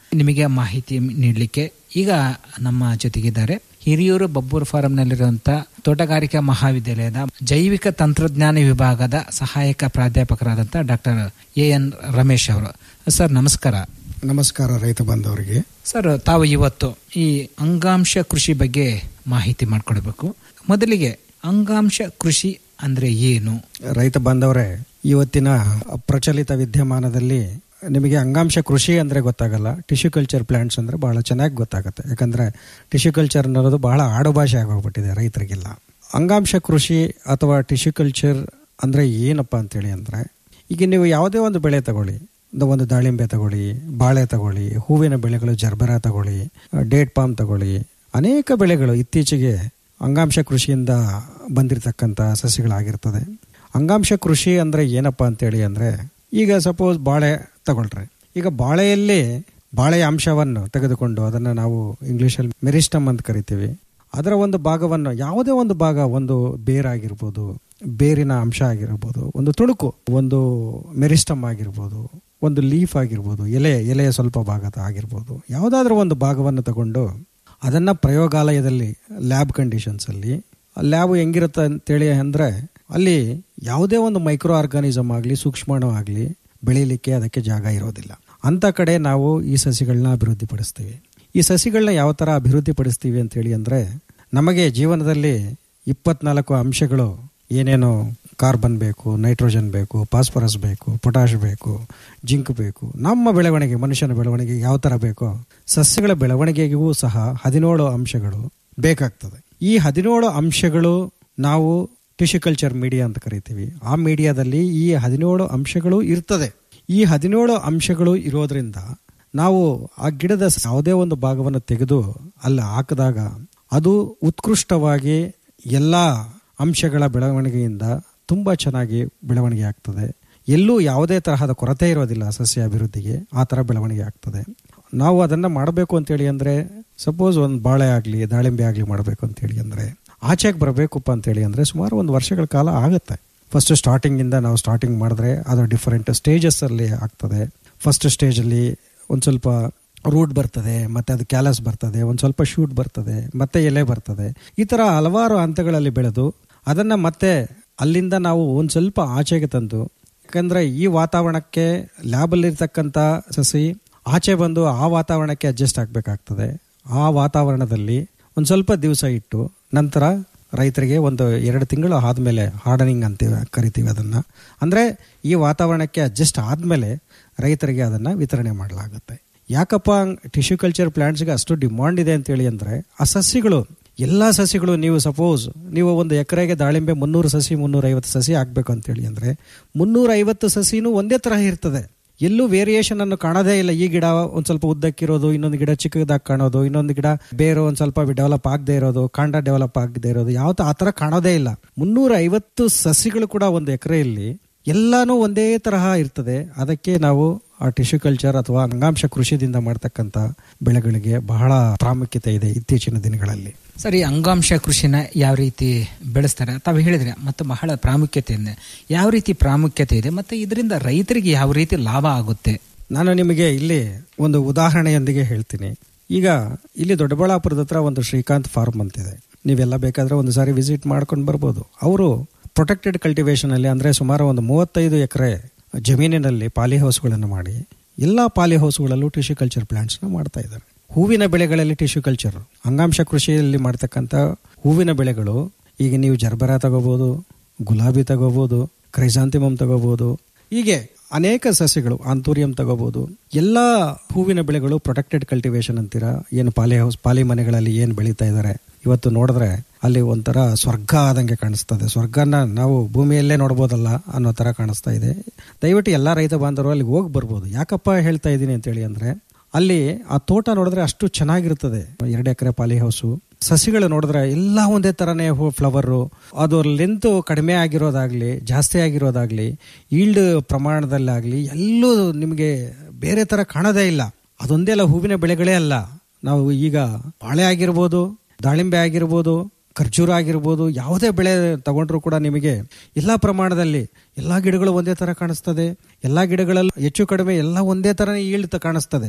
ನಿಮಗೆ ಮಾಹಿತಿ ನೀಡಲಿಕ್ಕೆ ಈಗ ನಮ್ಮ ಜೊತೆಗಿದ್ದಾರೆ ಹಿರಿಯೂರು ಬಬ್ಬೂರು ಫಾರಂನಲ್ಲಿರುವಂತಹ ತೋಟಗಾರಿಕಾ ಮಹಾವಿದ್ಯಾಲಯದ ಜೈವಿಕ ತಂತ್ರಜ್ಞಾನ ವಿಭಾಗದ ಸಹಾಯಕ ಪ್ರಾಧ್ಯಾಪಕರಾದಂತಹ ಡಾಕ್ಟರ್ ಎ ಎನ್ ರಮೇಶ್ ಅವರು ಸರ್ ನಮಸ್ಕಾರ ನಮಸ್ಕಾರ ರೈತ ಬಾಂಧವರಿಗೆ ಸರ್ ತಾವು ಇವತ್ತು ಈ ಅಂಗಾಂಶ ಕೃಷಿ ಬಗ್ಗೆ ಮಾಹಿತಿ ಮಾಡಿಕೊಡ್ಬೇಕು ಮೊದಲಿಗೆ ಅಂಗಾಂಶ ಕೃಷಿ ಅಂದ್ರೆ ಏನು ರೈತ ಬಾಂಧವರೇ ಇವತ್ತಿನ ಪ್ರಚಲಿತ ವಿದ್ಯಮಾನದಲ್ಲಿ ನಿಮಗೆ ಅಂಗಾಂಶ ಕೃಷಿ ಅಂದ್ರೆ ಗೊತ್ತಾಗಲ್ಲ ಟಿಶ್ಯೂ ಕಲ್ಚರ್ ಪ್ಲಾಂಟ್ಸ್ ಅಂದ್ರೆ ಬಹಳ ಚೆನ್ನಾಗಿ ಗೊತ್ತಾಗುತ್ತೆ ಯಾಕಂದ್ರೆ ಟಿಶ್ಯೂ ಕಲ್ಚರ್ ಅನ್ನೋದು ಬಹಳ ಆಡುಭಾಷೆ ಆಗೋಗ್ಬಿಟ್ಟಿದೆ ರೈತರಿಗೆಲ್ಲ ಅಂಗಾಂಶ ಕೃಷಿ ಅಥವಾ ಟಿಶ್ಯೂ ಕಲ್ಚರ್ ಅಂದ್ರೆ ಏನಪ್ಪ ಅಂತೇಳಿ ಅಂದ್ರೆ ಈಗ ನೀವು ಯಾವುದೇ ಒಂದು ಬೆಳೆ ತಗೊಳ್ಳಿ ಒಂದು- ಒಂದು ದಾಳಿಂಬೆ ತಗೊಳ್ಳಿ ಬಾಳೆ ತಗೊಳ್ಳಿ ಹೂವಿನ ಬೆಳೆಗಳು ಜರ್ಬರ ತಗೊಳ್ಳಿ ಡೇಟ್ ಪಾಮ್ ತಗೊಳ್ಳಿ ಅನೇಕ ಬೆಳೆಗಳು ಇತ್ತೀಚೆಗೆ ಅಂಗಾಂಶ ಕೃಷಿಯಿಂದ ಬಂದಿರತಕ್ಕಂಥ ಸಸ್ಯಗಳಾಗಿರ್ತದೆ ಅಂಗಾಂಶ ಕೃಷಿ ಅಂದ್ರೆ ಏನಪ್ಪ ಅಂತೇಳಿ ಅಂದ್ರೆ ಈಗ ಸಪೋಸ್ ಬಾಳೆ ತಗೊಳ್ರಿ ಈಗ ಬಾಳೆಯಲ್ಲಿ ಬಾಳೆಯ ಅಂಶವನ್ನು ತೆಗೆದುಕೊಂಡು ಅದನ್ನು ನಾವು ಇಂಗ್ಲಿಷಲ್ಲಿ ಮೆರಿಸ್ಟಮ್ ಅಂತ ಕರಿತೀವಿ ಅದರ ಒಂದು ಭಾಗವನ್ನು ಯಾವುದೇ ಒಂದು ಭಾಗ ಒಂದು ಬೇರಾಗಿರ್ಬೋದು ಬೇರಿನ ಅಂಶ ಆಗಿರ್ಬೋದು ಒಂದು ತುಣುಕು ಒಂದು ಮೆರಿಸ್ಟಮ್ ಆಗಿರ್ಬೋದು ಒಂದು ಲೀಫ್ ಆಗಿರ್ಬೋದು ಎಲೆ ಎಲೆಯ ಸ್ವಲ್ಪ ಭಾಗದ ಆಗಿರ್ಬೋದು ಯಾವುದಾದ್ರೂ ಒಂದು ಭಾಗವನ್ನು ತಗೊಂಡು ಅದನ್ನು ಪ್ರಯೋಗಾಲಯದಲ್ಲಿ ಲ್ಯಾಬ್ ಕಂಡೀಷನ್ಸಲ್ಲಿ ಲ್ಯಾಬ್ ಹೆಂಗಿರುತ್ತೆ ಅಂತೇಳಿ ಅಂದರೆ ಅಲ್ಲಿ ಯಾವುದೇ ಒಂದು ಮೈಕ್ರೋ ಆರ್ಗಾನಿಸಮ್ ಆಗಲಿ ಸೂಕ್ಷ್ಮಾಣು ಆಗಲಿ ಬೆಳೀಲಿಕ್ಕೆ ಅದಕ್ಕೆ ಜಾಗ ಇರೋದಿಲ್ಲ ಅಂಥ ಕಡೆ ನಾವು ಈ ಸಸಿಗಳನ್ನ ಅಭಿವೃದ್ಧಿಪಡಿಸ್ತೀವಿ ಈ ಸಸಿಗಳನ್ನ ಯಾವ ಥರ ಅಭಿವೃದ್ಧಿಪಡಿಸ್ತೀವಿ ಅಂತೇಳಿ ಅಂದರೆ ನಮಗೆ ಜೀವನದಲ್ಲಿ ಇಪ್ಪತ್ನಾಲ್ಕು ಅಂಶಗಳು ಏನೇನು ಕಾರ್ಬನ್ ಬೇಕು ನೈಟ್ರೋಜನ್ ಬೇಕು ಫಾಸ್ಫರಸ್ ಬೇಕು ಪೊಟ್ಯಾಶ್ ಬೇಕು ಜಿಂಕ್ ಬೇಕು ನಮ್ಮ ಬೆಳವಣಿಗೆ ಮನುಷ್ಯನ ಬೆಳವಣಿಗೆ ಯಾವ ಥರ ಬೇಕೋ ಸಸ್ಯಗಳ ಬೆಳವಣಿಗೆಗೂ ಸಹ ಹದಿನೇಳು ಅಂಶಗಳು ಬೇಕಾಗ್ತದೆ ಈ ಹದಿನೇಳು ಅಂಶಗಳು ನಾವು ಟಿಶ್ಯುಕಲ್ಚರ್ ಮೀಡಿಯಾ ಅಂತ ಕರಿತೀವಿ ಆ ಮೀಡಿಯಾದಲ್ಲಿ ಈ ಹದಿನೇಳು ಅಂಶಗಳು ಇರ್ತದೆ ಈ ಹದಿನೇಳು ಅಂಶಗಳು ಇರೋದ್ರಿಂದ ನಾವು ಆ ಗಿಡದ ಯಾವುದೇ ಒಂದು ಭಾಗವನ್ನು ತೆಗೆದು ಅಲ್ಲಿ ಹಾಕಿದಾಗ ಅದು ಉತ್ಕೃಷ್ಟವಾಗಿ ಎಲ್ಲ ಅಂಶಗಳ ಬೆಳವಣಿಗೆಯಿಂದ ತುಂಬ ಚೆನ್ನಾಗಿ ಬೆಳವಣಿಗೆ ಆಗ್ತದೆ ಎಲ್ಲೂ ಯಾವುದೇ ತರಹದ ಕೊರತೆ ಇರೋದಿಲ್ಲ ಸಸ್ಯ ಅಭಿವೃದ್ಧಿಗೆ ಆ ಥರ ಬೆಳವಣಿಗೆ ಆಗ್ತದೆ ನಾವು ಅದನ್ನು ಮಾಡಬೇಕು ಅಂತೇಳಿ ಅಂದರೆ ಸಪೋಸ್ ಒಂದು ಬಾಳೆ ಆಗಲಿ ದಾಳಿಂಬೆ ಆಗಲಿ ಮಾಡಬೇಕು ಅಂತೇಳಿ ಅಂದರೆ ಆಚೆಗೆ ಬರಬೇಕಪ್ಪ ಅಂತೇಳಿ ಅಂದರೆ ಸುಮಾರು ಒಂದು ವರ್ಷಗಳ ಕಾಲ ಆಗುತ್ತೆ ಫಸ್ಟ್ ಸ್ಟಾರ್ಟಿಂಗಿಂದ ನಾವು ಸ್ಟಾರ್ಟಿಂಗ್ ಮಾಡಿದ್ರೆ ಅದು ಡಿಫರೆಂಟ್ ಸ್ಟೇಜಸ್ಸಲ್ಲಿ ಆಗ್ತದೆ ಫಸ್ಟ್ ಸ್ಟೇಜಲ್ಲಿ ಒಂದು ಸ್ವಲ್ಪ ರೂಟ್ ಬರ್ತದೆ ಮತ್ತೆ ಅದು ಕ್ಯಾಲಸ್ ಬರ್ತದೆ ಒಂದು ಸ್ವಲ್ಪ ಶೂಟ್ ಬರ್ತದೆ ಮತ್ತೆ ಎಲೆ ಬರ್ತದೆ ಈ ಥರ ಹಲವಾರು ಹಂತಗಳಲ್ಲಿ ಬೆಳೆದು ಅದನ್ನು ಮತ್ತೆ ಅಲ್ಲಿಂದ ನಾವು ಒಂದು ಸ್ವಲ್ಪ ಆಚೆಗೆ ತಂದು ಯಾಕಂದರೆ ಈ ವಾತಾವರಣಕ್ಕೆ ಲ್ಯಾಬಲ್ಲಿರ್ತಕ್ಕಂಥ ಸಸಿ ಆಚೆ ಬಂದು ಆ ವಾತಾವರಣಕ್ಕೆ ಅಡ್ಜಸ್ಟ್ ಆಗಬೇಕಾಗ್ತದೆ ಆ ವಾತಾವರಣದಲ್ಲಿ ಒಂದು ಸ್ವಲ್ಪ ದಿವಸ ಇಟ್ಟು ನಂತರ ರೈತರಿಗೆ ಒಂದು ಎರಡು ತಿಂಗಳು ಆದಮೇಲೆ ಹಾರ್ಡನಿಂಗ್ ಅಂತೀವಿ ಕರಿತೀವಿ ಅದನ್ನು ಅಂದರೆ ಈ ವಾತಾವರಣಕ್ಕೆ ಅಡ್ಜಸ್ಟ್ ಆದಮೇಲೆ ರೈತರಿಗೆ ಅದನ್ನು ವಿತರಣೆ ಮಾಡಲಾಗುತ್ತೆ ಯಾಕಪ್ಪ ಟಿಶ್ಯೂ ಕಲ್ಚರ್ ಪ್ಲಾಂಟ್ಸ್ಗೆ ಅಷ್ಟು ಡಿಮಾಂಡ್ ಇದೆ ಅಂತೇಳಿ ಅಂದರೆ ಆ ಸಸಿಗಳು ಎಲ್ಲ ಸಸಿಗಳು ನೀವು ಸಪೋಸ್ ನೀವು ಒಂದು ಎಕರೆಗೆ ದಾಳಿಂಬೆ ಮುನ್ನೂರು ಸಸಿ ಮುನ್ನೂರೈವತ್ತು ಸಸಿ ಹಾಕ್ಬೇಕು ಅಂತೇಳಿ ಅಂದರೆ ಮುನ್ನೂರೈವತ್ತು ಸಸಿನೂ ಒಂದೇ ತರಹ ಇರ್ತದೆ ಎಲ್ಲೂ ವೇರಿಯೇಷನ್ ಅನ್ನು ಕಾಣೋದೇ ಇಲ್ಲ ಈ ಗಿಡ ಒಂದ್ ಸ್ವಲ್ಪ ಉದ್ದಕ್ಕಿರೋದು ಇನ್ನೊಂದು ಗಿಡ ಚಿಕ್ಕದಾಗಿ ಕಾಣೋದು ಇನ್ನೊಂದು ಗಿಡ ಬೇರೆ ಒಂದ್ ಸ್ವಲ್ಪ ಡೆವಲಪ್ ಆಗದೆ ಇರೋದು ಕಾಂಡ ಡೆವಲಪ್ ಆಗದೆ ಇರೋದು ಯಾವ ಆ ಥರ ಕಾಣೋದೇ ಇಲ್ಲ ಮುನ್ನೂರ ಐವತ್ತು ಸಸಿಗಳು ಕೂಡ ಒಂದು ಎಕರೆಯಲ್ಲಿ ಎಲ್ಲಾನು ಒಂದೇ ತರಹ ಇರ್ತದೆ ಅದಕ್ಕೆ ನಾವು ಆ ಟಿಶ್ಯೂ ಕಲ್ಚರ್ ಅಥವಾ ಅಂಗಾಂಶ ಕೃಷಿದಿಂದ ಮಾಡ್ತಕ್ಕಂಥ ಬೆಳೆಗಳಿಗೆ ಬಹಳ ಪ್ರಾಮುಖ್ಯತೆ ಇದೆ ಇತ್ತೀಚಿನ ದಿನಗಳಲ್ಲಿ ಸರಿ ಅಂಗಾಂಶ ಕೃಷಿನ ಯಾವ ರೀತಿ ಬೆಳೆಸ್ತಾರೆ ತಾವು ಹೇಳಿದ್ರೆ ಮತ್ತು ಬಹಳ ಪ್ರಾಮುಖ್ಯತೆ ಇದೆ ಯಾವ ರೀತಿ ಪ್ರಾಮುಖ್ಯತೆ ಇದೆ ಮತ್ತೆ ಇದರಿಂದ ರೈತರಿಗೆ ಯಾವ ರೀತಿ ಲಾಭ ಆಗುತ್ತೆ ನಾನು ನಿಮಗೆ ಇಲ್ಲಿ ಒಂದು ಉದಾಹರಣೆಯೊಂದಿಗೆ ಹೇಳ್ತೀನಿ ಈಗ ಇಲ್ಲಿ ದೊಡ್ಡಬಳ್ಳಾಪುರದ ಹತ್ರ ಒಂದು ಶ್ರೀಕಾಂತ್ ಫಾರ್ಮ್ ಅಂತಿದೆ ನೀವೆಲ್ಲ ಬೇಕಾದ್ರೆ ಒಂದು ಸಾರಿ ವಿಸಿಟ್ ಮಾಡ್ಕೊಂಡು ಬರ್ಬೋದು ಅವರು ಪ್ರೊಟೆಕ್ಟೆಡ್ ಕಲ್ಟಿವೇಶನ್ ಅಲ್ಲಿ ಅಂದ್ರೆ ಸುಮಾರು ಒಂದು ಮೂವತ್ತೈದು ಎಕರೆ ಜಮೀನಿನಲ್ಲಿ ಪಾಲಿ ಹೌಸ್ಗಳನ್ನು ಮಾಡಿ ಎಲ್ಲ ಪಾಲಿ ಹೌಸ್ಗಳಲ್ಲೂ ಟಿಶ್ಯೂ ಕಲ್ಚರ್ ಪ್ಲಾಂಟ್ಸ್ನ ಮಾಡ್ತಾ ಇದ್ದಾರೆ ಹೂವಿನ ಬೆಳೆಗಳಲ್ಲಿ ಟಿಶ್ಯೂ ಕಲ್ಚರ್ ಅಂಗಾಂಶ ಕೃಷಿಯಲ್ಲಿ ಮಾಡ್ತಕ್ಕಂಥ ಹೂವಿನ ಬೆಳೆಗಳು ಈಗ ನೀವು ಜರ್ಬರ ತಗೋಬಹುದು ಗುಲಾಬಿ ತಗೋಬಹುದು ಕ್ರೈಸಾಂತಿಮಮ್ ತಗೋಬಹುದು ಹೀಗೆ ಅನೇಕ ಸಸ್ಯಗಳು ಆಂತೂರಿಯಂ ತಗೋಬಹುದು ಎಲ್ಲ ಹೂವಿನ ಬೆಳೆಗಳು ಪ್ರೊಟೆಕ್ಟೆಡ್ ಕಲ್ಟಿವೇಶನ್ ಅಂತೀರಾ ಏನು ಪಾಲಿ ಹೌಸ್ ಪಾಲಿ ಮನೆಗಳಲ್ಲಿ ಏನು ಬೆಳೀತಾ ಇದ್ದಾರೆ ಇವತ್ತು ನೋಡಿದ್ರೆ ಅಲ್ಲಿ ಒಂಥರ ಸ್ವರ್ಗ ಆದಂಗೆ ಕಾಣಿಸ್ತದೆ ಸ್ವರ್ಗನ ನಾವು ಭೂಮಿಯಲ್ಲೇ ನೋಡ್ಬೋದಲ್ಲ ಅನ್ನೋ ತರ ಕಾಣಿಸ್ತಾ ಇದೆ ದಯವಿಟ್ಟು ಎಲ್ಲ ರೈತ ಬಾಂಧವರು ಅಲ್ಲಿಗೆ ಹೋಗಿ ಬರ್ಬೋದು ಯಾಕಪ್ಪ ಹೇಳ್ತಾ ಇದ್ದೀನಿ ಅಂತೇಳಿ ಅಂದ್ರೆ ಅಲ್ಲಿ ಆ ತೋಟ ನೋಡಿದ್ರೆ ಅಷ್ಟು ಚೆನ್ನಾಗಿರ್ತದೆ ಎರಡು ಎಕರೆ ಪಾಲಿ ಹೌಸು ಸಸಿಗಳು ನೋಡಿದ್ರೆ ಎಲ್ಲ ಒಂದೇ ತರನೇ ಹೂ ಫ್ಲವರು ಅದು ಲೆಂತ್ ಕಡಿಮೆ ಆಗಿರೋದಾಗ್ಲಿ ಜಾಸ್ತಿ ಆಗಿರೋದಾಗ್ಲಿ ಈಲ್ಡ್ ಪ್ರಮಾಣದಲ್ಲಾಗ್ಲಿ ಎಲ್ಲೂ ನಿಮಗೆ ಬೇರೆ ತರ ಕಾಣೋದೇ ಇಲ್ಲ ಅದೊಂದೇ ಅಲ್ಲ ಹೂವಿನ ಬೆಳೆಗಳೇ ಅಲ್ಲ ನಾವು ಈಗ ಬಾಳೆ ಆಗಿರ್ಬೋದು ದಾಳಿಂಬೆ ಆಗಿರ್ಬೋದು ಖರ್ಜೂರ ಆಗಿರ್ಬೋದು ಯಾವುದೇ ಬೆಳೆ ತಗೊಂಡ್ರು ಕೂಡ ನಿಮಗೆ ಎಲ್ಲ ಪ್ರಮಾಣದಲ್ಲಿ ಎಲ್ಲ ಗಿಡಗಳು ಒಂದೇ ತರ ಕಾಣಿಸ್ತದೆ ಎಲ್ಲ ಗಿಡಗಳಲ್ಲೂ ಹೆಚ್ಚು ಕಡಿಮೆ ಎಲ್ಲ ಒಂದೇ ತರನೇ ಈಳ್ತ ಕಾಣಿಸ್ತದೆ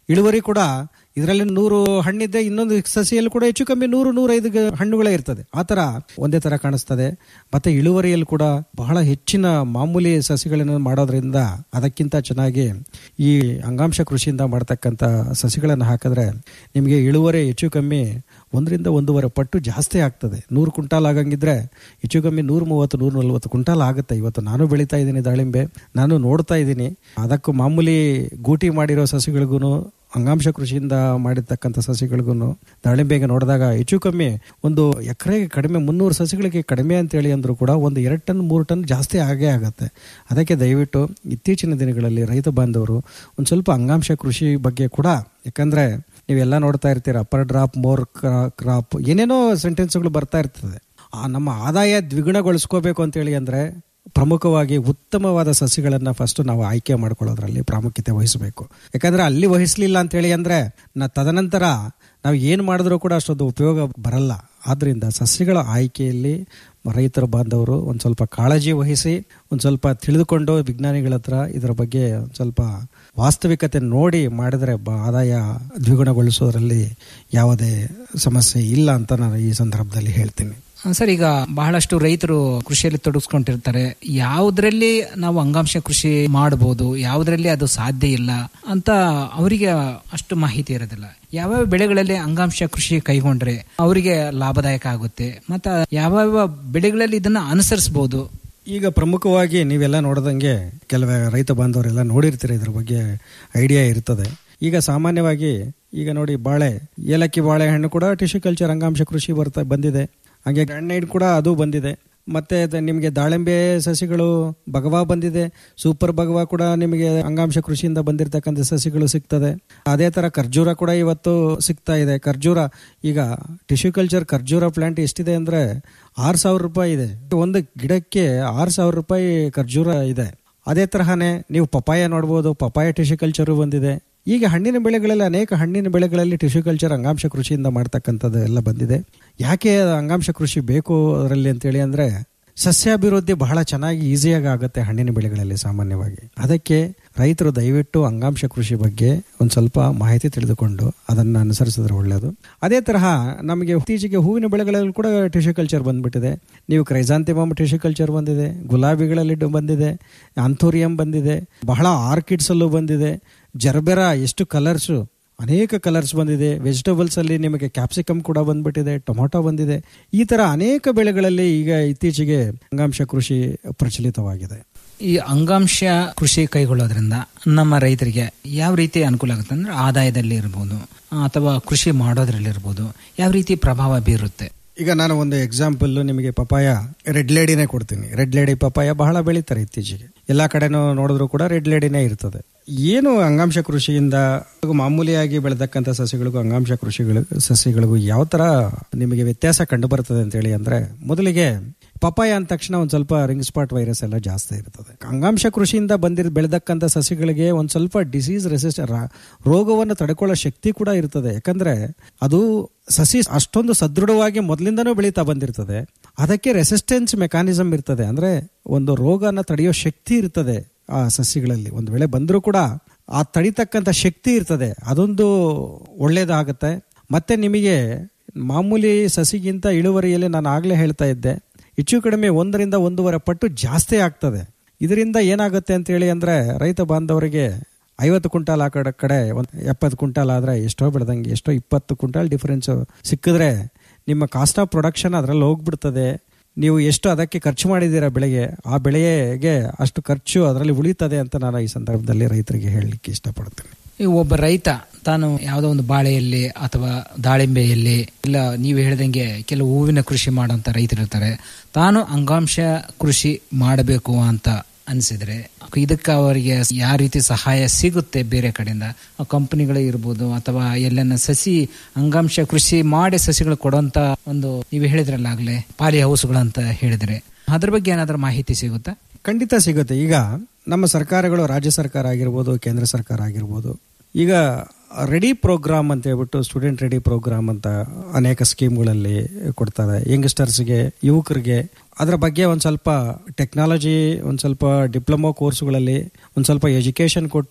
ಇಳುವರಿ ಕೂಡ ಇದರಲ್ಲಿ ನೂರು ಹಣ್ಣಿದ್ದೆ ಇನ್ನೊಂದು ಸಸಿಯಲ್ಲಿ ಕೂಡ ಹೆಚ್ಚು ಕಮ್ಮಿ ನೂರು ನೂರೈದು ಗ- ಹಣ್ಣುಗಳೇ ಇರ್ತದೆ ಆ ಥರ ಒಂದೇ ಥರ ಕಾಣಿಸ್ತದೆ ಮತ್ತೆ ಇಳುವರಿಯಲ್ಲಿ ಕೂಡ ಬಹಳ ಹೆಚ್ಚಿನ ಮಾಮೂಲಿ ಸಸಿಗಳನ್ನು ಮಾಡೋದ್ರಿಂದ ಅದಕ್ಕಿಂತ ಚೆನ್ನಾಗಿ ಈ ಅಂಗಾಂಶ ಕೃಷಿಯಿಂದ ಮಾಡ್ತಕ್ಕಂಥ ಸಸಿಗಳನ್ನು ಹಾಕಿದ್ರೆ ನಿಮಗೆ ಇಳುವರಿ ಹೆಚ್ಚು ಕಮ್ಮಿ ಒಂದರಿಂದ ಒಂದೂವರೆ ಪಟ್ಟು ಜಾಸ್ತಿ ಆಗ್ತದೆ ನೂರು ಕುಂಟಾಲ್ ಆಗಂಗಿದ್ರೆ ಹೆಚ್ಚು ಕಮ್ಮಿ ನೂರ ಮೂವತ್ತು ನೂರ ನಲ್ವತ್ತು ಕುಂಟಾಲ್ ಆಗುತ್ತೆ ಇವತ್ತು ನಾನು ಬೆಳೀತಾ ಇದ್ದೀನಿ ದಾಳಿಂಬೆ ನಾನು ನೋಡ್ತಾ ಇದ್ದೀನಿ ಅದಕ್ಕೂ ಮಾಮೂಲಿ ಗೂಟಿ ಮಾಡಿರೋ ಸಸಿಗಳಿಗೂ ಅಂಗಾಂಶ ಕೃಷಿಯಿಂದ ಮಾಡಿರ್ತಕ್ಕಂಥ ಸಸಿಗಳಿಗೂ ದಾಳಿಂಬೆಗೆ ನೋಡಿದಾಗ ಹೆಚ್ಚು ಕಮ್ಮಿ ಒಂದು ಎಕರೆಗೆ ಕಡಿಮೆ ಮುನ್ನೂರು ಸಸಿಗಳಿಗೆ ಕಡಿಮೆ ಅಂತೇಳಿ ಅಂದರೂ ಕೂಡ ಒಂದು ಎರಡು ಟನ್ ಮೂರು ಟನ್ ಜಾಸ್ತಿ ಆಗೇ ಆಗುತ್ತೆ ಅದಕ್ಕೆ ದಯವಿಟ್ಟು ಇತ್ತೀಚಿನ ದಿನಗಳಲ್ಲಿ ರೈತ ಬಾಂಧವರು ಒಂದು ಸ್ವಲ್ಪ ಅಂಗಾಂಶ ಕೃಷಿ ಬಗ್ಗೆ ಕೂಡ ಯಾಕಂದರೆ ನೀವೆಲ್ಲ ನೋಡ್ತಾ ಇರ್ತೀರ ಅಪ್ಪರ್ ಡ್ರಾಪ್ ಮೋರ್ ಕ್ರಾಪ್ ಏನೇನೋ ಸೆಂಟೆನ್ಸ್ಗಳು ಬರ್ತಾ ಇರ್ತದೆ ಆ ನಮ್ಮ ಆದಾಯ ದ್ವಿಗುಣಗೊಳಿಸ್ಕೋಬೇಕು ಅಂತೇಳಿ ಅಂದರೆ ಪ್ರಮುಖವಾಗಿ ಉತ್ತಮವಾದ ಸಸಿಗಳನ್ನು ಫಸ್ಟ್ ನಾವು ಆಯ್ಕೆ ಮಾಡ್ಕೊಳ್ಳೋದ್ರಲ್ಲಿ ಪ್ರಾಮುಖ್ಯತೆ ವಹಿಸಬೇಕು ಯಾಕಂದ್ರೆ ಅಲ್ಲಿ ವಹಿಸಲಿಲ್ಲ ಅಂತೇಳಿ ಅಂದರೆ ನಾ ತದನಂತರ ನಾವು ಏನು ಮಾಡಿದ್ರೂ ಕೂಡ ಅಷ್ಟೊಂದು ಉಪಯೋಗ ಬರಲ್ಲ ಆದ್ದರಿಂದ ಸಸ್ಯಗಳ ಆಯ್ಕೆಯಲ್ಲಿ ರೈತರ ಬಾಂಧವರು ಒಂದು ಸ್ವಲ್ಪ ಕಾಳಜಿ ವಹಿಸಿ ಒಂದು ಸ್ವಲ್ಪ ತಿಳಿದುಕೊಂಡು ವಿಜ್ಞಾನಿಗಳ ಹತ್ರ ಇದರ ಬಗ್ಗೆ ಒಂದು ಸ್ವಲ್ಪ ವಾಸ್ತವಿಕತೆ ನೋಡಿ ಮಾಡಿದ್ರೆ ಬ- ಆದಾಯ ದ್ವಿಗುಣಗೊಳಿಸೋದ್ರಲ್ಲಿ ಯಾವುದೇ ಸಮಸ್ಯೆ ಇಲ್ಲ ಅಂತ ನಾನು ಈ ಸಂದರ್ಭದಲ್ಲಿ ಹೇಳ್ತೀನಿ ಸರ್ ಈಗ ಬಹಳಷ್ಟು ರೈತರು ಕೃಷಿಯಲ್ಲಿ ತೊಡಗಿಸ್ಕೊಂಡಿರ್ತಾರೆ ಯಾವುದ್ರಲ್ಲಿ ನಾವು ಅಂಗಾಂಶ ಕೃಷಿ ಮಾಡಬಹುದು ಯಾವುದ್ರಲ್ಲಿ ಅದು ಸಾಧ್ಯ ಇಲ್ಲ ಅಂತ ಅವರಿಗೆ ಅಷ್ಟು ಮಾಹಿತಿ ಇರೋದಿಲ್ಲ ಯಾವ್ಯಾವ ಬೆಳೆಗಳಲ್ಲಿ ಅಂಗಾಂಶ ಕೃಷಿ ಕೈಗೊಂಡ್ರೆ ಅವರಿಗೆ ಲಾಭದಾಯಕ ಆಗುತ್ತೆ ಮತ್ತೆ ಯಾವ್ಯಾವ ಬೆಳೆಗಳಲ್ಲಿ ಇದನ್ನ ಅನುಸರಿಸಬಹುದು ಈಗ ಪ್ರಮುಖವಾಗಿ ನೀವೆಲ್ಲ ನೋಡ್ದಂಗೆ ಕೆಲವೇ ರೈತ ಬಾಂಧವರೆಲ್ಲ ನೋಡಿರ್ತೀರ ಇದ್ರ ಬಗ್ಗೆ ಐಡಿಯಾ ಇರ್ತದೆ ಈಗ ಸಾಮಾನ್ಯವಾಗಿ ಈಗ ನೋಡಿ ಬಾಳೆ ಏಲಕ್ಕಿ ಬಾಳೆಹಣ್ಣು ಕೂಡ ಟಿಶ್ಯೂ ಕಲ್ಚರ್ ಅಂಗಾಂಶ ಕೃಷಿ ಬರ್ತಾ ಬಂದಿದೆ ಹಾಗೆ ಗ್ರ್ಯಾಂಡೈಡ್ ಕೂಡ ಅದು ಬಂದಿದೆ ಮತ್ತೆ ಅದು ನಿಮಗೆ ದಾಳಿಂಬೆ ಸಸಿಗಳು ಭಗವಾ ಬಂದಿದೆ ಸೂಪರ್ ಭಗವಾ ಕೂಡ ನಿಮಗೆ ಅಂಗಾಂಶ ಕೃಷಿಯಿಂದ ಬಂದಿರತಕ್ಕಂಥ ಸಸಿಗಳು ಸಿಗ್ತದೆ ಅದೇ ತರ ಖರ್ಜೂರ ಕೂಡ ಇವತ್ತು ಸಿಗ್ತಾ ಇದೆ ಖರ್ಜೂರ ಈಗ ಟಿಶ್ಯೂ ಕಲ್ಚರ್ ಖರ್ಜೂರ ಪ್ಲಾಂಟ್ ಎಷ್ಟಿದೆ ಅಂದ್ರೆ ಆರು ಸಾವಿರ ರೂಪಾಯಿ ಇದೆ ಒಂದು ಗಿಡಕ್ಕೆ ಆರು ಸಾವಿರ ರೂಪಾಯಿ ಖರ್ಜೂರ ಇದೆ ಅದೇ ತರಹನೇ ನೀವು ಪಪಾಯ ನೋಡ್ಬೋದು ಪಪಾಯ ಟಿಶ್ಯೂ ಕಲ್ಚರು ಬಂದಿದೆ ಈಗ ಹಣ್ಣಿನ ಬೆಳೆಗಳಲ್ಲಿ ಅನೇಕ ಹಣ್ಣಿನ ಬೆಳೆಗಳಲ್ಲಿ ಟಿಶ್ಯೂ ಕಲ್ಚರ್ ಅಂಗಾಂಶ ಕೃಷಿಯಿಂದ ಮಾಡ್ತಕ್ಕಂಥದ್ದು ಎಲ್ಲ ಬಂದಿದೆ ಯಾಕೆ ಅಂಗಾಂಶ ಕೃಷಿ ಬೇಕು ಅದರಲ್ಲಿ ಅಂತೇಳಿ ಅಂದ್ರೆ ಸಸ್ಯಾಭಿವೃದ್ಧಿ ಬಹಳ ಚೆನ್ನಾಗಿ ಈಸಿಯಾಗಿ ಆಗುತ್ತೆ ಹಣ್ಣಿನ ಬೆಳೆಗಳಲ್ಲಿ ಸಾಮಾನ್ಯವಾಗಿ ಅದಕ್ಕೆ ರೈತರು ದಯವಿಟ್ಟು ಅಂಗಾಂಶ ಕೃಷಿ ಬಗ್ಗೆ ಒಂದು ಸ್ವಲ್ಪ ಮಾಹಿತಿ ತಿಳಿದುಕೊಂಡು ಅದನ್ನು ಅನುಸರಿಸಿದ್ರೆ ಒಳ್ಳೆಯದು ಅದೇ ತರಹ ನಮಗೆ ಇತ್ತೀಚೆಗೆ ಹೂವಿನ ಬೆಳೆಗಳಲ್ಲಿ ಕೂಡ ಟಿಶ್ಯೂ ಕಲ್ಚರ್ ಬಂದ್ಬಿಟ್ಟಿದೆ ನೀವು ಕ್ರೈಸಾಂತಿಮಮ್ ಟಿಶ್ಯೂ ಕಲ್ಚರ್ ಬಂದಿದೆ ಗುಲಾಬಿಗಳಲ್ಲಿ ಡ- ಬಂದಿದೆ ಆಂಥೋರಿಯಂ ಬಂದಿದೆ ಬಹಳ ಆರ್ಕಿಡ್ಸ್ ಅಲ್ಲೂ ಬಂದಿದೆ ಜರ್ಬೆರಾ ಎಷ್ಟು ಕಲರ್ಸು ಅನೇಕ ಕಲರ್ಸ್ ಬಂದಿದೆ ವೆಜಿಟೇಬಲ್ಸ್ ಅಲ್ಲಿ ನಿಮಗೆ ಕ್ಯಾಪ್ಸಿಕಮ್ ಕೂಡ ಬಂದ್ಬಿಟ್ಟಿದೆ ಟೊಮೊಟೊ ಬಂದಿದೆ ಈ ತರ ಅನೇಕ ಬೆಳೆಗಳಲ್ಲಿ ಈಗ ಇತ್ತೀಚೆಗೆ ಅಂಗಾಂಶ ಕೃಷಿ ಪ್ರಚಲಿತವಾಗಿದೆ ಈ ಅಂಗಾಂಶ ಕೃಷಿ ಕೈಗೊಳ್ಳೋದ್ರಿಂದ ನಮ್ಮ ರೈತರಿಗೆ ಯಾವ ರೀತಿ ಅನುಕೂಲ ಆಗುತ್ತೆ ಅಂದ್ರೆ ಆದಾಯದಲ್ಲಿ ಇರ್ಬೋದು ಅಥವಾ ಕೃಷಿ ಮಾಡೋದ್ರಲ್ಲಿ ಇರ್ಬೋದು ಯಾವ ರೀತಿ ಪ್ರಭಾವ ಬೀರುತ್ತೆ ಈಗ ನಾನು ಒಂದು ಎಕ್ಸಾಂಪಲ್ ನಿಮಗೆ ಪಪಾಯ ರೆಡ್ ಲೇಡಿನೇ ಕೊಡ್ತೀನಿ ರೆಡ್ ಲೇಡಿ ಪಪಾಯ ಬಹಳ ಬೆಳೀತಾರೆ ಇತ್ತೀಚೆಗೆ ಎಲ್ಲಾ ಕಡೆನೂ ನೋಡಿದ್ರು ಕೂಡ ರೆಡ್ ಲೇಡಿನೇ ಇರ್ತದೆ ಏನು ಅಂಗಾಂಶ ಕೃಷಿಯಿಂದ ಮಾಮೂಲಿಯಾಗಿ ಬೆಳೆದಕ್ಕಂಥ ಸಸ್ಯಗಳಿಗೂ ಅಂಗಾಂಶ ಕೃಷಿಗಳು ಸಸ್ಯಗಳಿಗೂ ಯಾವ ತರ ನಿಮಗೆ ವ್ಯತ್ಯಾಸ ಕಂಡು ಬರ್ತದೆ ಅಂತೇಳಿ ಅಂದ್ರೆ ಮೊದಲಿಗೆ ಪಪಾಯ ಅಂದ ತಕ್ಷಣ ಒಂದು ಸ್ವಲ್ಪ ರಿಂಗ್ ಸ್ಪಾಟ್ ವೈರಸ್ ಎಲ್ಲ ಜಾಸ್ತಿ ಇರ್ತದೆ ಅಂಗಾಂಶ ಕೃಷಿಯಿಂದ ಬಂದಿರ್ ಬೆಳೆದಕ್ಕಂಥ ಸಸಿಗಳಿಗೆ ಒಂದು ಸ್ವಲ್ಪ ಡಿಸೀಸ್ ರೆಸಿಸ್ಟ್ ರೋಗವನ್ನು ತಡೆಕೊಳ್ಳೋ ಶಕ್ತಿ ಕೂಡ ಇರ್ತದೆ ಯಾಕಂದ್ರೆ ಅದು ಸಸಿ ಅಷ್ಟೊಂದು ಸದೃಢವಾಗಿ ಮೊದಲಿಂದನೂ ಬೆಳೀತಾ ಬಂದಿರ್ತದೆ ಅದಕ್ಕೆ ರೆಸಿಸ್ಟೆನ್ಸ್ ಮೆಕಾನಿಸಮ್ ಇರ್ತದೆ ಅಂದ್ರೆ ಒಂದು ರೋಗನ ತಡೆಯೋ ಶಕ್ತಿ ಇರ್ತದೆ ಆ ಸಸ್ಯಗಳಲ್ಲಿ ಒಂದು ವೇಳೆ ಬಂದರೂ ಕೂಡ ಆ ತಡಿತಕ್ಕಂಥ ಶಕ್ತಿ ಇರ್ತದೆ ಅದೊಂದು ಒಳ್ಳೇದಾಗುತ್ತೆ ಮತ್ತೆ ನಿಮಗೆ ಮಾಮೂಲಿ ಸಸಿಗಿಂತ ಇಳುವರಿಯಲ್ಲಿ ನಾನು ಆಗಲೇ ಹೇಳ್ತಾ ಇದ್ದೆ ಹೆಚ್ಚು ಕಡಿಮೆ ಒಂದರಿಂದ ಒಂದೂವರೆ ಪಟ್ಟು ಜಾಸ್ತಿ ಆಗ್ತದೆ ಇದರಿಂದ ಏನಾಗುತ್ತೆ ಅಂತ ಹೇಳಿ ಅಂದ್ರೆ ರೈತ ಬಾಂಧವರಿಗೆ ಐವತ್ತು ಕ್ವಿಂಟಾಲ್ ಆ ಕಡೆ ಕಡೆ ಒಂದು ಎಪ್ಪತ್ತು ಕ್ವಿಂಟಾಲ್ ಆದ್ರೆ ಎಷ್ಟೋ ಬೆಳೆದಂಗೆ ಎಷ್ಟೋ ಇಪ್ಪತ್ತು ಕ್ವಿಂಟಾಲ್ ಡಿಫರೆನ್ಸ್ ಸಿಕ್ಕಿದ್ರೆ ನಿಮ್ಮ ಕಾಸ್ಟ್ ಆಫ್ ಪ್ರೊಡಕ್ಷನ್ ಅದರಲ್ಲಿ ಹೋಗ್ಬಿಡ್ತದೆ ನೀವು ಎಷ್ಟು ಅದಕ್ಕೆ ಖರ್ಚು ಮಾಡಿದ್ದೀರಾ ಬೆಳೆಗೆ ಆ ಬೆಳೆಗೆ ಅಷ್ಟು ಖರ್ಚು ಅದರಲ್ಲಿ ಉಳಿತದೆ ಅಂತ ನಾನು ಈ ಸಂದರ್ಭದಲ್ಲಿ ರೈತರಿಗೆ ಹೇಳಲಿಕ್ಕೆ ಇಷ್ಟಪಡ್ತೇನೆ ಈ ಒಬ್ಬ ರೈತ ತಾನು ಯಾವುದೋ ಒಂದು ಬಾಳೆಯಲ್ಲಿ ಅಥವಾ ದಾಳಿಂಬೆಯಲ್ಲಿ ಇಲ್ಲ ನೀವು ಹೇಳ್ದಂಗೆ ಕೆಲವು ಹೂವಿನ ಕೃಷಿ ಮಾಡುವಂತ ರೈತರು ಇರ್ತಾರೆ ತಾನು ಅಂಗಾಂಶ ಕೃಷಿ ಮಾಡಬೇಕು ಅಂತ ಅನಿಸಿದ್ರೆ ಇದಕ್ಕೆ ಅವರಿಗೆ ಯಾವ ರೀತಿ ಸಹಾಯ ಸಿಗುತ್ತೆ ಬೇರೆ ಕಡೆಯಿಂದ ಕಂಪನಿಗಳು ಇರ್ಬೋದು ಅಥವಾ ಎಲ್ಲನ್ನ ಸಸಿ ಅಂಗಾಂಶ ಕೃಷಿ ಮಾಡಿ ಸಸಿಗಳು ಕೊಡುವಂತ ಒಂದು ನೀವು ಹೇಳಿದ್ರಲ್ಲ ಆಗ್ಲೇ ಪಾಲಿ ಹೌಸ್ಗಳಂತ ಹೇಳಿದ್ರೆ ಅದ್ರ ಬಗ್ಗೆ ಏನಾದ್ರೂ ಮಾಹಿತಿ ಸಿಗುತ್ತಾ ಖಂಡಿತ ಸಿಗುತ್ತೆ ಈಗ ನಮ್ಮ ಸರ್ಕಾರಗಳು ರಾಜ್ಯ ಸರ್ಕಾರ ಆಗಿರ್ಬೋದು ಕೇಂದ್ರ ಸರ್ಕಾರ ಆಗಿರ್ಬೋದು ಈಗ ರೆಡಿ ಪ್ರೋಗ್ರಾಮ್ ಅಂತ ಹೇಳ್ಬಿಟ್ಟು ಸ್ಟೂಡೆಂಟ್ ರೆಡಿ ಪ್ರೋಗ್ರಾಮ್ ಅಂತ ಅನೇಕ ಸ್ಕೀಮ್ಗಳಲ್ಲಿ ಕೊಡ್ತಾರೆ ಯಂಗ್ಸ್ಟರ್ಸ್ಗೆ ಯುವಕರಿಗೆ ಅದರ ಬಗ್ಗೆ ಒಂದು ಸ್ವಲ್ಪ ಟೆಕ್ನಾಲಜಿ ಒಂದು ಸ್ವಲ್ಪ ಡಿಪ್ಲೊಮೊ ಕೋರ್ಸ್ಗಳಲ್ಲಿ ಒಂದು ಸ್ವಲ್ಪ ಎಜುಕೇಶನ್ ಕೊಟ್ಟು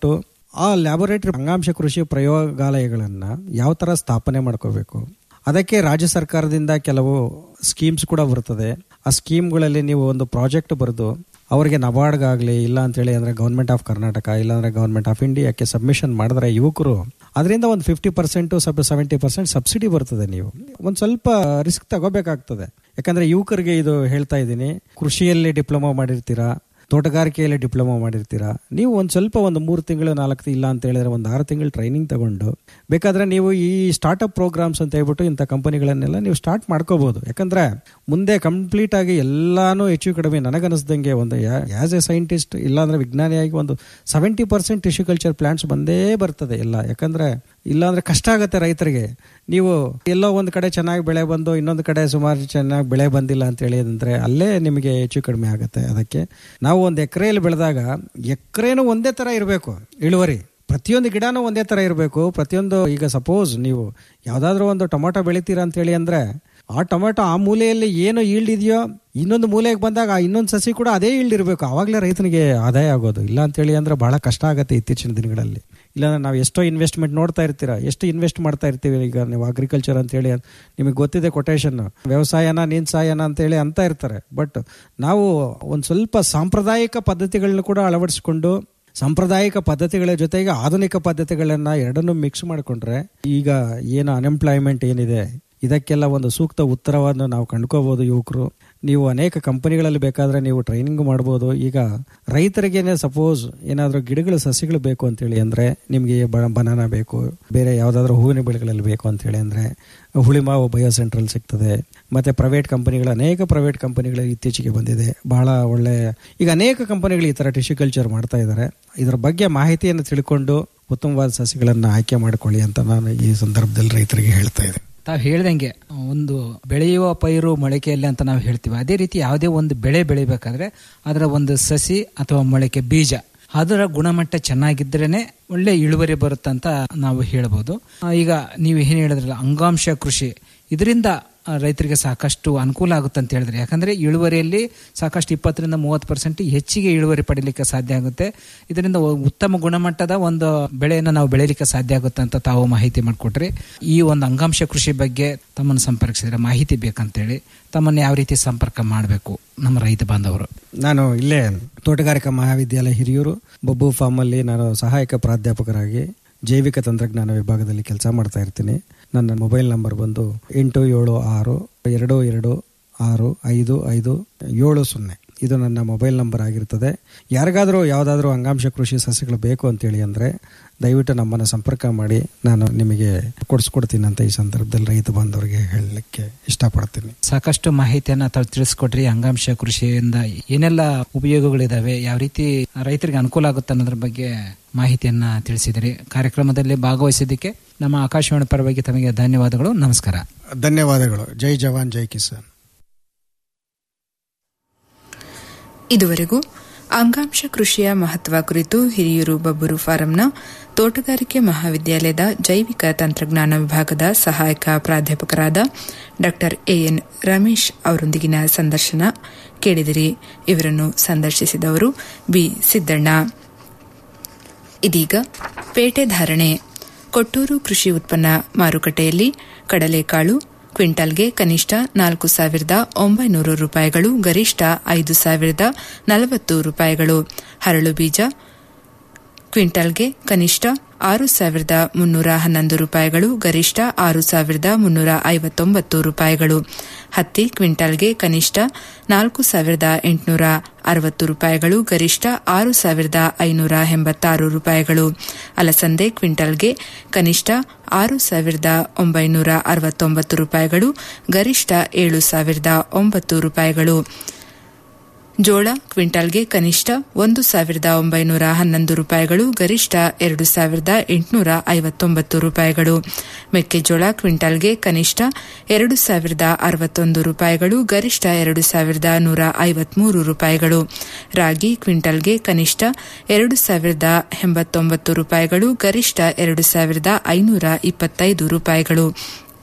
ಆ ಲ್ಯಾಬೊರೇಟರಿ ಅಂಗಾಂಶ ಕೃಷಿ ಪ್ರಯೋಗಾಲಯಗಳನ್ನ ಯಾವ ತರ ಸ್ಥಾಪನೆ ಮಾಡ್ಕೋಬೇಕು ಅದಕ್ಕೆ ರಾಜ್ಯ ಸರ್ಕಾರದಿಂದ ಕೆಲವು ಸ್ಕೀಮ್ಸ್ ಕೂಡ ಬರ್ತದೆ ಆ ಸ್ಕೀಮ್ಗಳಲ್ಲಿ ನೀವು ಒಂದು ಪ್ರಾಜೆಕ್ಟ್ ಬರೆದು ಅವರಿಗೆ ನಬಾರ್ಡ್ಗಾಗಲಿ ಇಲ್ಲ ಅಂತೇಳಿ ಅಂದರೆ ಗೌರ್ಮೆಂಟ್ ಆಫ್ ಕರ್ನಾಟಕ ಇಲ್ಲಾಂದ್ರೆ ಗೌರ್ಮೆಂಟ್ ಆಫ್ ಇಂಡಿಯಾಕ್ಕೆ ಸಬ್ಮಿಷನ್ ಮಾಡಿದ್ರೆ ಯುವಕರು ಅದರಿಂದ ಒಂದು fifty percent sub seventy percent subsidy ಬರ್ತದೆ ನೀವು ಒಂದು ಸ್ವಲ್ಪ ರಿಸ್ಕ್ ತಗೋಬೇಕಾಗ್ತದೆ ಯಾಕಂದ್ರೆ ಯುವಕರಿಗೆ ಇದು ಹೇಳ್ತಾ ಇದ್ದೀನಿ ಕೃಷಿಯಲ್ಲಿ ಡಿಪ್ಲೊಮಾ ಮಾಡಿರ್ತೀರಾ ತೋಟಗಾರಿಕೆಯಲ್ಲಿ ಡಿಪ್ಲೊಮಾ ಮಾಡಿರ್ತೀರಾ ನೀವು ಒಂದು ಸ್ವಲ್ಪ ಒಂದು ಮೂರು ತಿಂಗಳು ನಾಲ್ಕು ಇಲ್ಲ ಅಂತ ಹೇಳಿದ್ರೆ ಒಂದು ಆರು ತಿಂಗಳು ಟ್ರೈನಿಂಗ್ ತಗೊಂಡು ಬೇಕಾದ್ರೆ ನೀವು ಈ ಸ್ಟಾರ್ಟ್ಅಪ್ ಪ್ರೋಗ್ರಾಮ್ಸ್ ಅಂತ ಹೇಳ್ಬಿಟ್ಟು ಇಂಥ ಕಂಪನಿಗಳನ್ನೆಲ್ಲ ನೀವು ಸ್ಟಾರ್ಟ್ ಮಾಡ್ಕೋಬಹುದು ಯಾಕಂದ್ರೆ ಮುಂದೆ ಕಂಪ್ಲೀಟ್ ಆಗಿ ಎಲ್ಲಾನು ಹೆಚ್ಚು ಕಡಿಮೆ ನನಗನ್ನಿಸ್ದಂಗೆ ಒಂದು ಆಸ್ ಎ ಸೈಂಟಿಸ್ಟ್ ಇಲ್ಲಾಂದ್ರೆ ವಿಜ್ಞಾನಿಯಾಗಿ ಒಂದು seventy percent tissue culture plants ಬಂದೇ ಬರ್ತದೆ ಎಲ್ಲ ಯಾಕಂದ್ರೆ ಇಲ್ಲಾಂದ್ರೆ ಕಷ್ಟ ಆಗುತ್ತೆ ರೈತರಿಗೆ ನೀವು ಎಲ್ಲೋ ಒಂದು ಕಡೆ ಚೆನ್ನಾಗಿ ಬೆಳೆ ಬಂದು ಇನ್ನೊಂದು ಕಡೆ ಸುಮಾರು ಚೆನ್ನಾಗಿ ಬೆಳೆ ಬಂದಿಲ್ಲ ಅಂತ ಹೇಳಿದ್ರೆ ಅಲ್ಲೇ ನಿಮಗೆ ಹೆಚ್ಚು ಕಡಿಮೆ ಆಗುತ್ತೆ ಅದಕ್ಕೆ ನಾವು ಒಂದು ಎಕರೆಯಲ್ಲಿ ಬೆಳೆದಾಗ ಎಕರೆನೂ ಒಂದೇ ತರ ಇರಬೇಕು ಇಳುವರಿ ಪ್ರತಿಯೊಂದು ಗಿಡನೂ ಒಂದೇ ತರ ಇರಬೇಕು ಪ್ರತಿಯೊಂದು ಈಗ ಸಪೋಸ್ ನೀವು ಯಾವ್ದಾದ್ರು ಒಂದು ಟೊಮೊಟೊ ಬೆಳಿತೀರಾ ಅಂತ ಹೇಳಿ ಅಂದ್ರೆ ಆ ಟೊಮೆಟೊ ಆ ಮೂಲೆಯಲ್ಲಿ ಏನು ಈಲ್ಡ್ ಇದೆಯೋ ಇನ್ನೊಂದು ಮೂಲೆಗೆ ಬಂದಾಗ ಆ ಇನ್ನೊಂದು ಸಸಿ ಕೂಡ ಅದೇ ಈಲ್ಡ್ ಇರಬೇಕು ಆವಾಗಲೇ ರೈತನಿಗೆ ಆದಾಯ ಆಗೋದು ಇಲ್ಲ ಅಂತೇಳಿ ಅಂದ್ರೆ ಬಹಳ ಕಷ್ಟ ಆಗುತ್ತೆ ಇತ್ತೀಚಿನ ದಿನಗಳಲ್ಲಿ ಇಲ್ಲಾಂದ್ರೆ ನಾವು ಎಷ್ಟೋ ಇನ್ವೆಸ್ಟ್ಮೆಂಟ್ ನೋಡ್ತಾ ಇರ್ತೀರಾ ಎಷ್ಟು ಇನ್ವೆಸ್ಟ್ ಮಾಡ್ತಾ ಇರ್ತೀವಿ ಈಗ ನೀವು ಅಗ್ರಿಕಲ್ಚರ್ ಅಂತೇಳಿ ನಿಮಗೆ ಗೊತ್ತಿದೆ ಕೊಟೇಶನ್ ವ್ಯವಸಾಯನ ನೀನ್ ಸಾಯನ ಅಂತೇಳಿ ಅಂತ ಇರ್ತಾರೆ ಬಟ್ ನಾವು ಒಂದು ಸ್ವಲ್ಪ ಸಾಂಪ್ರದಾಯಿಕ ಪದ್ಧತಿಗಳನ್ನ ಕೂಡ ಅಳವಡಿಸಿಕೊಂಡು ಸಾಂಪ್ರದಾಯಿಕ ಪದ್ಧತಿಗಳ ಜೊತೆಗೆ ಆಧುನಿಕ ಪದ್ಧತಿಗಳನ್ನ ಎರಡನ್ನೂ ಮಿಕ್ಸ್ ಮಾಡಿಕೊಂಡ್ರೆ ಈಗ ಏನು ಅನ್ಎಂಪ್ಲಾಯ್ಮೆಂಟ್ ಏನಿದೆ ಇದಕ್ಕೆಲ್ಲ ಒಂದು ಸೂಕ್ತ ಉತ್ತರವನ್ನು ನಾವು ಕಂಡ್ಕೋಬಹುದು ಯುವಕರು ನೀವು ಅನೇಕ ಕಂಪನಿಗಳಲ್ಲಿ ಬೇಕಾದ್ರೆ ನೀವು ಟ್ರೈನಿಂಗ್ ಮಾಡ್ಬೋದು ಈಗ ರೈತರಿಗೇನೆ ಸಪೋಸ್ ಏನಾದರೂ ಗಿಡಗಳು ಸಸಿಗಳು ಬೇಕು ಅಂತೇಳಿ ಅಂದ್ರೆ ನಿಮಗೆ ಬನಾನ ಬೇಕು ಬೇರೆ ಯಾವುದಾದ್ರೂ ಹೂವಿನ ಬೆಳೆಗಳಲ್ಲಿ ಬೇಕು ಅಂತೇಳಿ ಅಂದ್ರೆ ಹುಳಿಮಾವು ಬಯೋ ಸೆಂಟ್ರಲ್ ಸಿಗ್ತದೆ ಮತ್ತೆ ಪ್ರೈವೇಟ್ ಕಂಪನಿಗಳು ಅನೇಕ ಪ್ರೈವೇಟ್ ಕಂಪನಿಗಳು ಇತ್ತೀಚೆಗೆ ಬಂದಿದೆ ಬಹಳ ಒಳ್ಳೆ ಈಗ ಅನೇಕ ಕಂಪನಿಗಳು ಈ ತರ ಟಿಶ್ಯೂ ಕಲ್ಚರ್ ಮಾಡ್ತಾ ಇದ್ದಾರೆ ಇದರ ಬಗ್ಗೆ ಮಾಹಿತಿಯನ್ನು ತಿಳ್ಕೊಂಡು ಉತ್ತಮವಾದ ಸಸಿಗಳನ್ನು ಆಯ್ಕೆ ಮಾಡಿಕೊಳ್ಳಿ ಅಂತ ನಾನು ಈ ಸಂದರ್ಭದಲ್ಲಿ ರೈತರಿಗೆ ಹೇಳ್ತಾ ಇದ್ದೇನೆ ತಾವು ಹೇಳ್ದಂಗೆ ಒಂದು ಬೆಳೆಯುವ ಪೈರು ಮೊಳಕೆಯಲ್ಲಿ ಅಂತ ನಾವು ಹೇಳ್ತೀವಿ ಅದೇ ರೀತಿ ಯಾವುದೇ ಒಂದು ಬೆಳೆ ಬೆಳಿಬೇಕಾದ್ರೆ ಅದರ ಒಂದು ಸಸಿ ಅಥವಾ ಮೊಳಕೆ ಬೀಜ ಅದರ ಗುಣಮಟ್ಟ ಚೆನ್ನಾಗಿದ್ರೇನೆ ಒಳ್ಳೆ ಇಳುವರಿ ಬರುತ್ತಂತ ನಾವು ಹೇಳ್ಬೋದು ಆ, ಈಗ ನೀವು ಏನು ಹೇಳಿದ್ರಲ್ಲ ಅಂಗಾಂಶ ಕೃಷಿ ಇದರಿಂದ ಆ, ರೈತರಿಗೆ ಸಾಕಷ್ಟು ಅನುಕೂಲ ಆಗುತ್ತೆ ಅಂತ ಹೇಳಿದ್ರೆ ಯಾಕಂದ್ರೆ ಇಳುವರಿಯಲ್ಲಿ ಸಾಕಷ್ಟು ಇಪ್ಪತ್ತರಿಂದ ಮೂವತ್ತು ಪರ್ಸೆಂಟ್ ಹೆಚ್ಚಿಗೆ ಇಳುವರಿ ಪಡೀಲಿಕ್ಕೆ ಸಾಧ್ಯ ಆಗುತ್ತೆ ಇದರಿಂದ ಒ- ಉತ್ತಮ ಗುಣಮಟ್ಟದ ಒಂದು ಬೆಳೆಯನ್ನು ನಾವು ಬೆಳೀಲಿಕ್ಕೆ ಸಾಧ್ಯ ಆಗುತ್ತೆ ಅಂತ ತಾವು ಮಾಹಿತಿ ಮಾಡಿಕೊಟ್ರಿ ಈ ಒಂದು ಅಂಗಾಂಶ ಕೃಷಿ ಬಗ್ಗೆ ತಮ್ಮನ್ನು ಸಂಪರ್ಕಿಸಿದ್ರೆ ಮಾಹಿತಿ ಬೇಕಂತೇಳಿ ತಮ್ಮನ್ನು ಯಾವ ರೀತಿ ಸಂಪರ್ಕ ಮಾಡಬೇಕು ನಮ್ಮ ರೈತ ಬಾಂಧವರು ನಾನು ಇಲ್ಲೇ ತೋಟಗಾರಿಕಾ ಮಹಾವಿದ್ಯಾಲಯ ಹಿರಿಯೂರು ಬಬ್ಬು ಫಾರ್ಮ್ ಅಲ್ಲಿ ನಾನು ಸಹಾಯಕ ಪ್ರಾಧ್ಯಾಪಕರಾಗಿ ಜೈವಿಕ ತಂತ್ರಜ್ಞಾನ ವಿಭಾಗದಲ್ಲಿ ಕೆಲಸ ಮಾಡ್ತಾ ಇರ್ತೀನಿ ನನ್ನ ಮೊಬೈಲ್ ನಂಬರ್ ಬಂದು ಎಂಟು ಏಳು ಆರು ಎರಡು ಎರಡು ಆರು ಐದು ಐದು ಏಳು ಸೊನ್ನೆ ಇದು ನನ್ನ ಮೊಬೈಲ್ ನಂಬರ್ ಆಗಿರ್ತದೆ ಯಾರಿಗಾದರೂ ಯಾವುದಾದ್ರೂ ಅಂಗಾಂಶ ಕೃಷಿ ಸಸ್ಯಗಳು ಬೇಕು ಅಂತೇಳಿ ಅಂದರೆ ದಯವಿಟ್ಟು ನಮ್ಮನ್ನು ಸಂಪರ್ಕ ಮಾಡಿ ನಾನು ನಿಮಗೆ ಕೊಡಿಸ್ಕೊಡ್ತೀನಿ ಅಂತ ಈ ಸಂದರ್ಭದಲ್ಲಿ ರೈತ ಬಾಂಧವರಿಗೆ ಹೇಳಲಿಕ್ಕೆ ಇಷ್ಟಪಡ್ತೀನಿ ಸಾಕಷ್ಟು ಮಾಹಿತಿಯನ್ನ ತಾವು ತಿಳಿಸ್ಕೊಟ್ರಿ ಅಂಗಾಂಶ ಕೃಷಿಯಿಂದ ಏನೆಲ್ಲ ಉಪಯೋಗಗಳಿದಾವೆ ಯಾವ ರೀತಿ ರೈತರಿಗೆ ಅನುಕೂಲ ಆಗುತ್ತೆ ಅನ್ನೋದ್ರ ಬಗ್ಗೆ ಮಾಹಿತಿಯನ್ನ ತಿಳಿಸಿದಿರಿ ಕಾರ್ಯಕ್ರಮದಲ್ಲಿ ಭಾಗವಹಿಸಿದ್ದಕ್ಕೆ ನಮ್ಮ ಆಕಾಶವಾಣಿ ಪರವಾಗಿ ತಮಗೆ ಧನ್ಯವಾದಗಳು ನಮಸ್ಕಾರ ಧನ್ಯವಾದಗಳು ಜೈ ಜವಾನ್ ಜೈ ಕಿಸಾನ್ ಇದುವರೆಗೂ ಅಂಗಾಂಶ ಕೃಷಿಯ ಮಹತ್ವ ಕುರಿತು ಹಿರಿಯೂರು ಬಬ್ಬೂರು ಫಾರಂನ ತೋಟಗಾರಿಕೆ ಮಹಾವಿದ್ಯಾಲಯದ ಜೈವಿಕ ತಂತ್ರಜ್ಞಾನ ವಿಭಾಗದ ಸಹಾಯಕ ಪ್ರಾಧ್ಯಾಪಕರಾದ ಡಾ ಎಎನ್ ರಮೇಶ್ ಅವರೊಂದಿಗಿನ ಸಂದರ್ಶನ ಕೇಳಿದಿರಿ ಇವರನ್ನು ಸಂದರ್ಶಿಸಿದವರು ಬಿ ಸಿದ್ದಣ್ಣ ಇದೀಗ ಪೇಟೆ ಧಾರಣೆ ಕೊಟ್ಟೂರು ಕೃಷಿ ಉತ್ಪನ್ನ ಮಾರುಕಟ್ಟೆಯಲ್ಲಿ ಕಡಲೆಕಾಳು ಕ್ವಿಂಟಲ್ಗೆ ಕನಿಷ್ಠ ನಾಲ್ಕು ಸಾವಿರದ ಒಂಬೈನೂರು ರೂಪಾಯಿಗಳು ಗರಿಷ್ಠ ಐದು ಸಾವಿರದ ನಲವತ್ತು ರೂಪಾಯಿಗಳು ಹರಳು ಬೀಜ ಕ್ವಿಂಟಲ್ಗೆ ಕನಿಷ್ಠ ಆರು ಸಾವಿರದ ಮುನ್ನೂರ ಹನ್ನೊಂದು ರೂಪಾಯಿಗಳು ಗರಿಷ್ಠ ಆರು ಸಾವಿರದ ಮುನ್ನೂರ ಐವತ್ತೊಂಬತ್ತು ರೂಪಾಯಿಗಳು ಹತ್ತಿ ಕ್ವಿಂಟಲ್ಗೆ ಕನಿಷ್ಠ ನಾಲ್ಕು ಸಾವಿರದ ಎಂಟುನೂರ ಅರವತ್ತು ರೂಪಾಯಿಗಳು ಗರಿಷ್ಠ ಆರು ಸಾವಿರದ ಐನೂರ ಎಂಬತ್ತಾರು ರೂಪಾಯಿಗಳು ಅಲಸಂದೆ ಕ್ವಿಂಟಲ್ಗೆ ಕನಿಷ್ಠ ಆರು ಸಾವಿರದ ಒಂಬೈನೂರ ಅರವತ್ತೊಂಬತ್ತು ರೂಪಾಯಿಗಳು ಗರಿಷ್ಠ ಏಳು ಸಾವಿರದ ಒಂಬತ್ತು ರೂಪಾಯಿಗಳು ಜೋಳ ಕ್ವಿಂಟಲ್ಗೆ ಕನಿಷ್ಠ ಒಂದು ಸಾವಿರದ ಒಂಬೈನೂರ ಹನ್ನೊಂದು ರೂಪಾಯಿಗಳು ಗರಿಷ್ಠ ಎರಡು ಸಾವಿರದ ಎಂಟುನೂರ ಐವತ್ತೊಂಬತ್ತು ರೂಪಾಯಿಗಳು ಮೆಕ್ಕೆಜೋಳ ಕ್ವಿಂಟಲ್ಗೆ ಕನಿಷ್ಠ ಎರಡು ಸಾವಿರದ ಅರವತ್ತೊಂದು ರೂಪಾಯಿಗಳು ಗರಿಷ್ಠ ಎರಡು ಸಾವಿರದ ನೂರ ಐವತ್ಮೂರು ರೂಪಾಯಿಗಳು ರಾಗಿ ಕ್ವಿಂಟಲ್ಗೆ ಕನಿಷ್ಠ ಎರಡು ಸಾವಿರದ ಎಂಬತ್ತೊಂಬತ್ತು ರೂಪಾಯಿಗಳು ಗರಿಷ್ಠ ಎರಡು ಸಾವಿರದ ಐನೂರ ಇಪ್ಪತ್ತೈದು ರೂಪಾಯಿಗಳು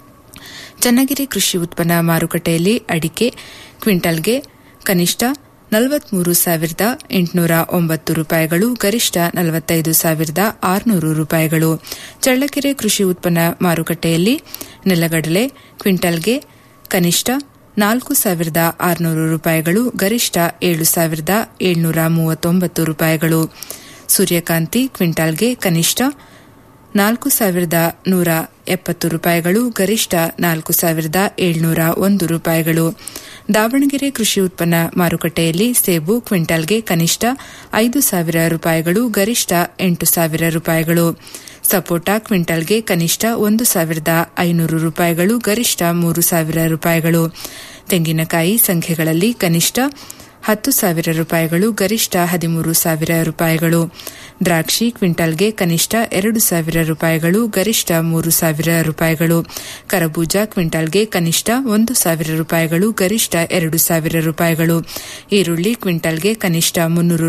ಚನ್ನಗಿರಿ ಕೃಷಿ ಉತ್ಪನ್ನ ಮಾರುಕಟ್ಟೆಯಲ್ಲಿ ಅಡಿಕೆ ಕ್ವಿಂಟಲ್ಗೆ ಕನಿಷ್ಠ ನಲವತ್ಮೂರು ಸಾವಿರದ ಎಂಟುನೂರ ಒಂಬತ್ತು ರೂಪಾಯಿಗಳು ಗರಿಷ್ಠ ನಲವತ್ತೈದು ಸಾವಿರದ ಆರುನೂರು ರೂಪಾಯಿಗಳು ಚಳ್ಳಕೆರೆ ಕೃಷಿ ಉತ್ಪನ್ನ ಮಾರುಕಟ್ಟೆಯಲ್ಲಿ ನೆಲಗಡಲೆ ಕ್ವಿಂಟಲ್ಗೆ ಕನಿಷ್ಠ ನಾಲ್ಕು ಸಾವಿರದ ಆರುನೂರು ರೂಪಾಯಿಗಳು ಗರಿಷ್ಠ ಏಳು ಸಾವಿರದ ಏಳ್ನೂರ ಮೂವತ್ತೊಂಬತ್ತು ರೂಪಾಯಿಗಳು ಸೂರ್ಯಕಾಂತಿ ಕ್ವಿಂಟಾಲ್ಗೆ ಕನಿಷ್ಠ ನಾಲ್ಕು ಸಾವಿರದ ನೂರ ಎಪ್ಪತ್ತು ರೂಪಾಯಿಗಳು ಗರಿಷ್ಠ ನಾಲ್ಕು ಸಾವಿರದ ಏಳ್ನೂರ ಒಂದು ರೂಪಾಯಿಗಳು ದಾವಣಗೆರೆ ಕೃಷಿ ಉತ್ಪನ್ನ ಮಾರುಕಟ್ಟೆಯಲ್ಲಿ ಸೇಬು ಕ್ವಿಂಟಾಲ್ಗೆ ಕನಿಷ್ಠ ಐದು ಸಾವಿರ ರೂಪಾಯಿಗಳು ಗರಿಷ್ಠ ಎಂಟು ಸಾವಿರ ರೂಪಾಯಿಗಳು ಸಪೋಟ ಕ್ವಿಂಟಾಲ್ಗೆ ಕನಿಷ್ಠ ಒಂದು ಸಾವಿರದ ಐನೂರು ರೂಪಾಯಿಗಳು ಗರಿಷ್ಠ ಮೂರು ಸಾವಿರ ರೂಪಾಯಿಗಳು ತೆಂಗಿನಕಾಯಿ ಸಂಖ್ಯೆಗಳಲ್ಲಿ ಕನಿಷ್ಠ ಹತ್ತು ಸಾವಿರ ರೂಪಾಯಿಗಳು ಗರಿಷ್ಠ ಹದಿಮೂರು ಸಾವಿರ ರೂಪಾಯಿಗಳು ದ್ರಾಕ್ಷಿ ಕ್ವಿಂಟಾಲ್ಗೆ ಕನಿಷ್ಠ ಎರಡು ಸಾವಿರ ರೂಪಾಯಿಗಳು ಗರಿಷ್ಠ ಮೂರು ಸಾವಿರ ರೂಪಾಯಿಗಳು ಕರಬೂಜ ಕ್ವಿಂಟಾಲ್ಗೆ ಕನಿಷ್ಠ ಒಂದು ಸಾವಿರ ರೂಪಾಯಿಗಳು ಗರಿಷ್ಠ ಎರಡು ಸಾವಿರ ರೂಪಾಯಿಗಳು ಈರುಳ್ಳಿ ಕ್ವಿಂಟಾಲ್ಗೆ ಕನಿಷ್ಠ ಮುನ್ನೂರು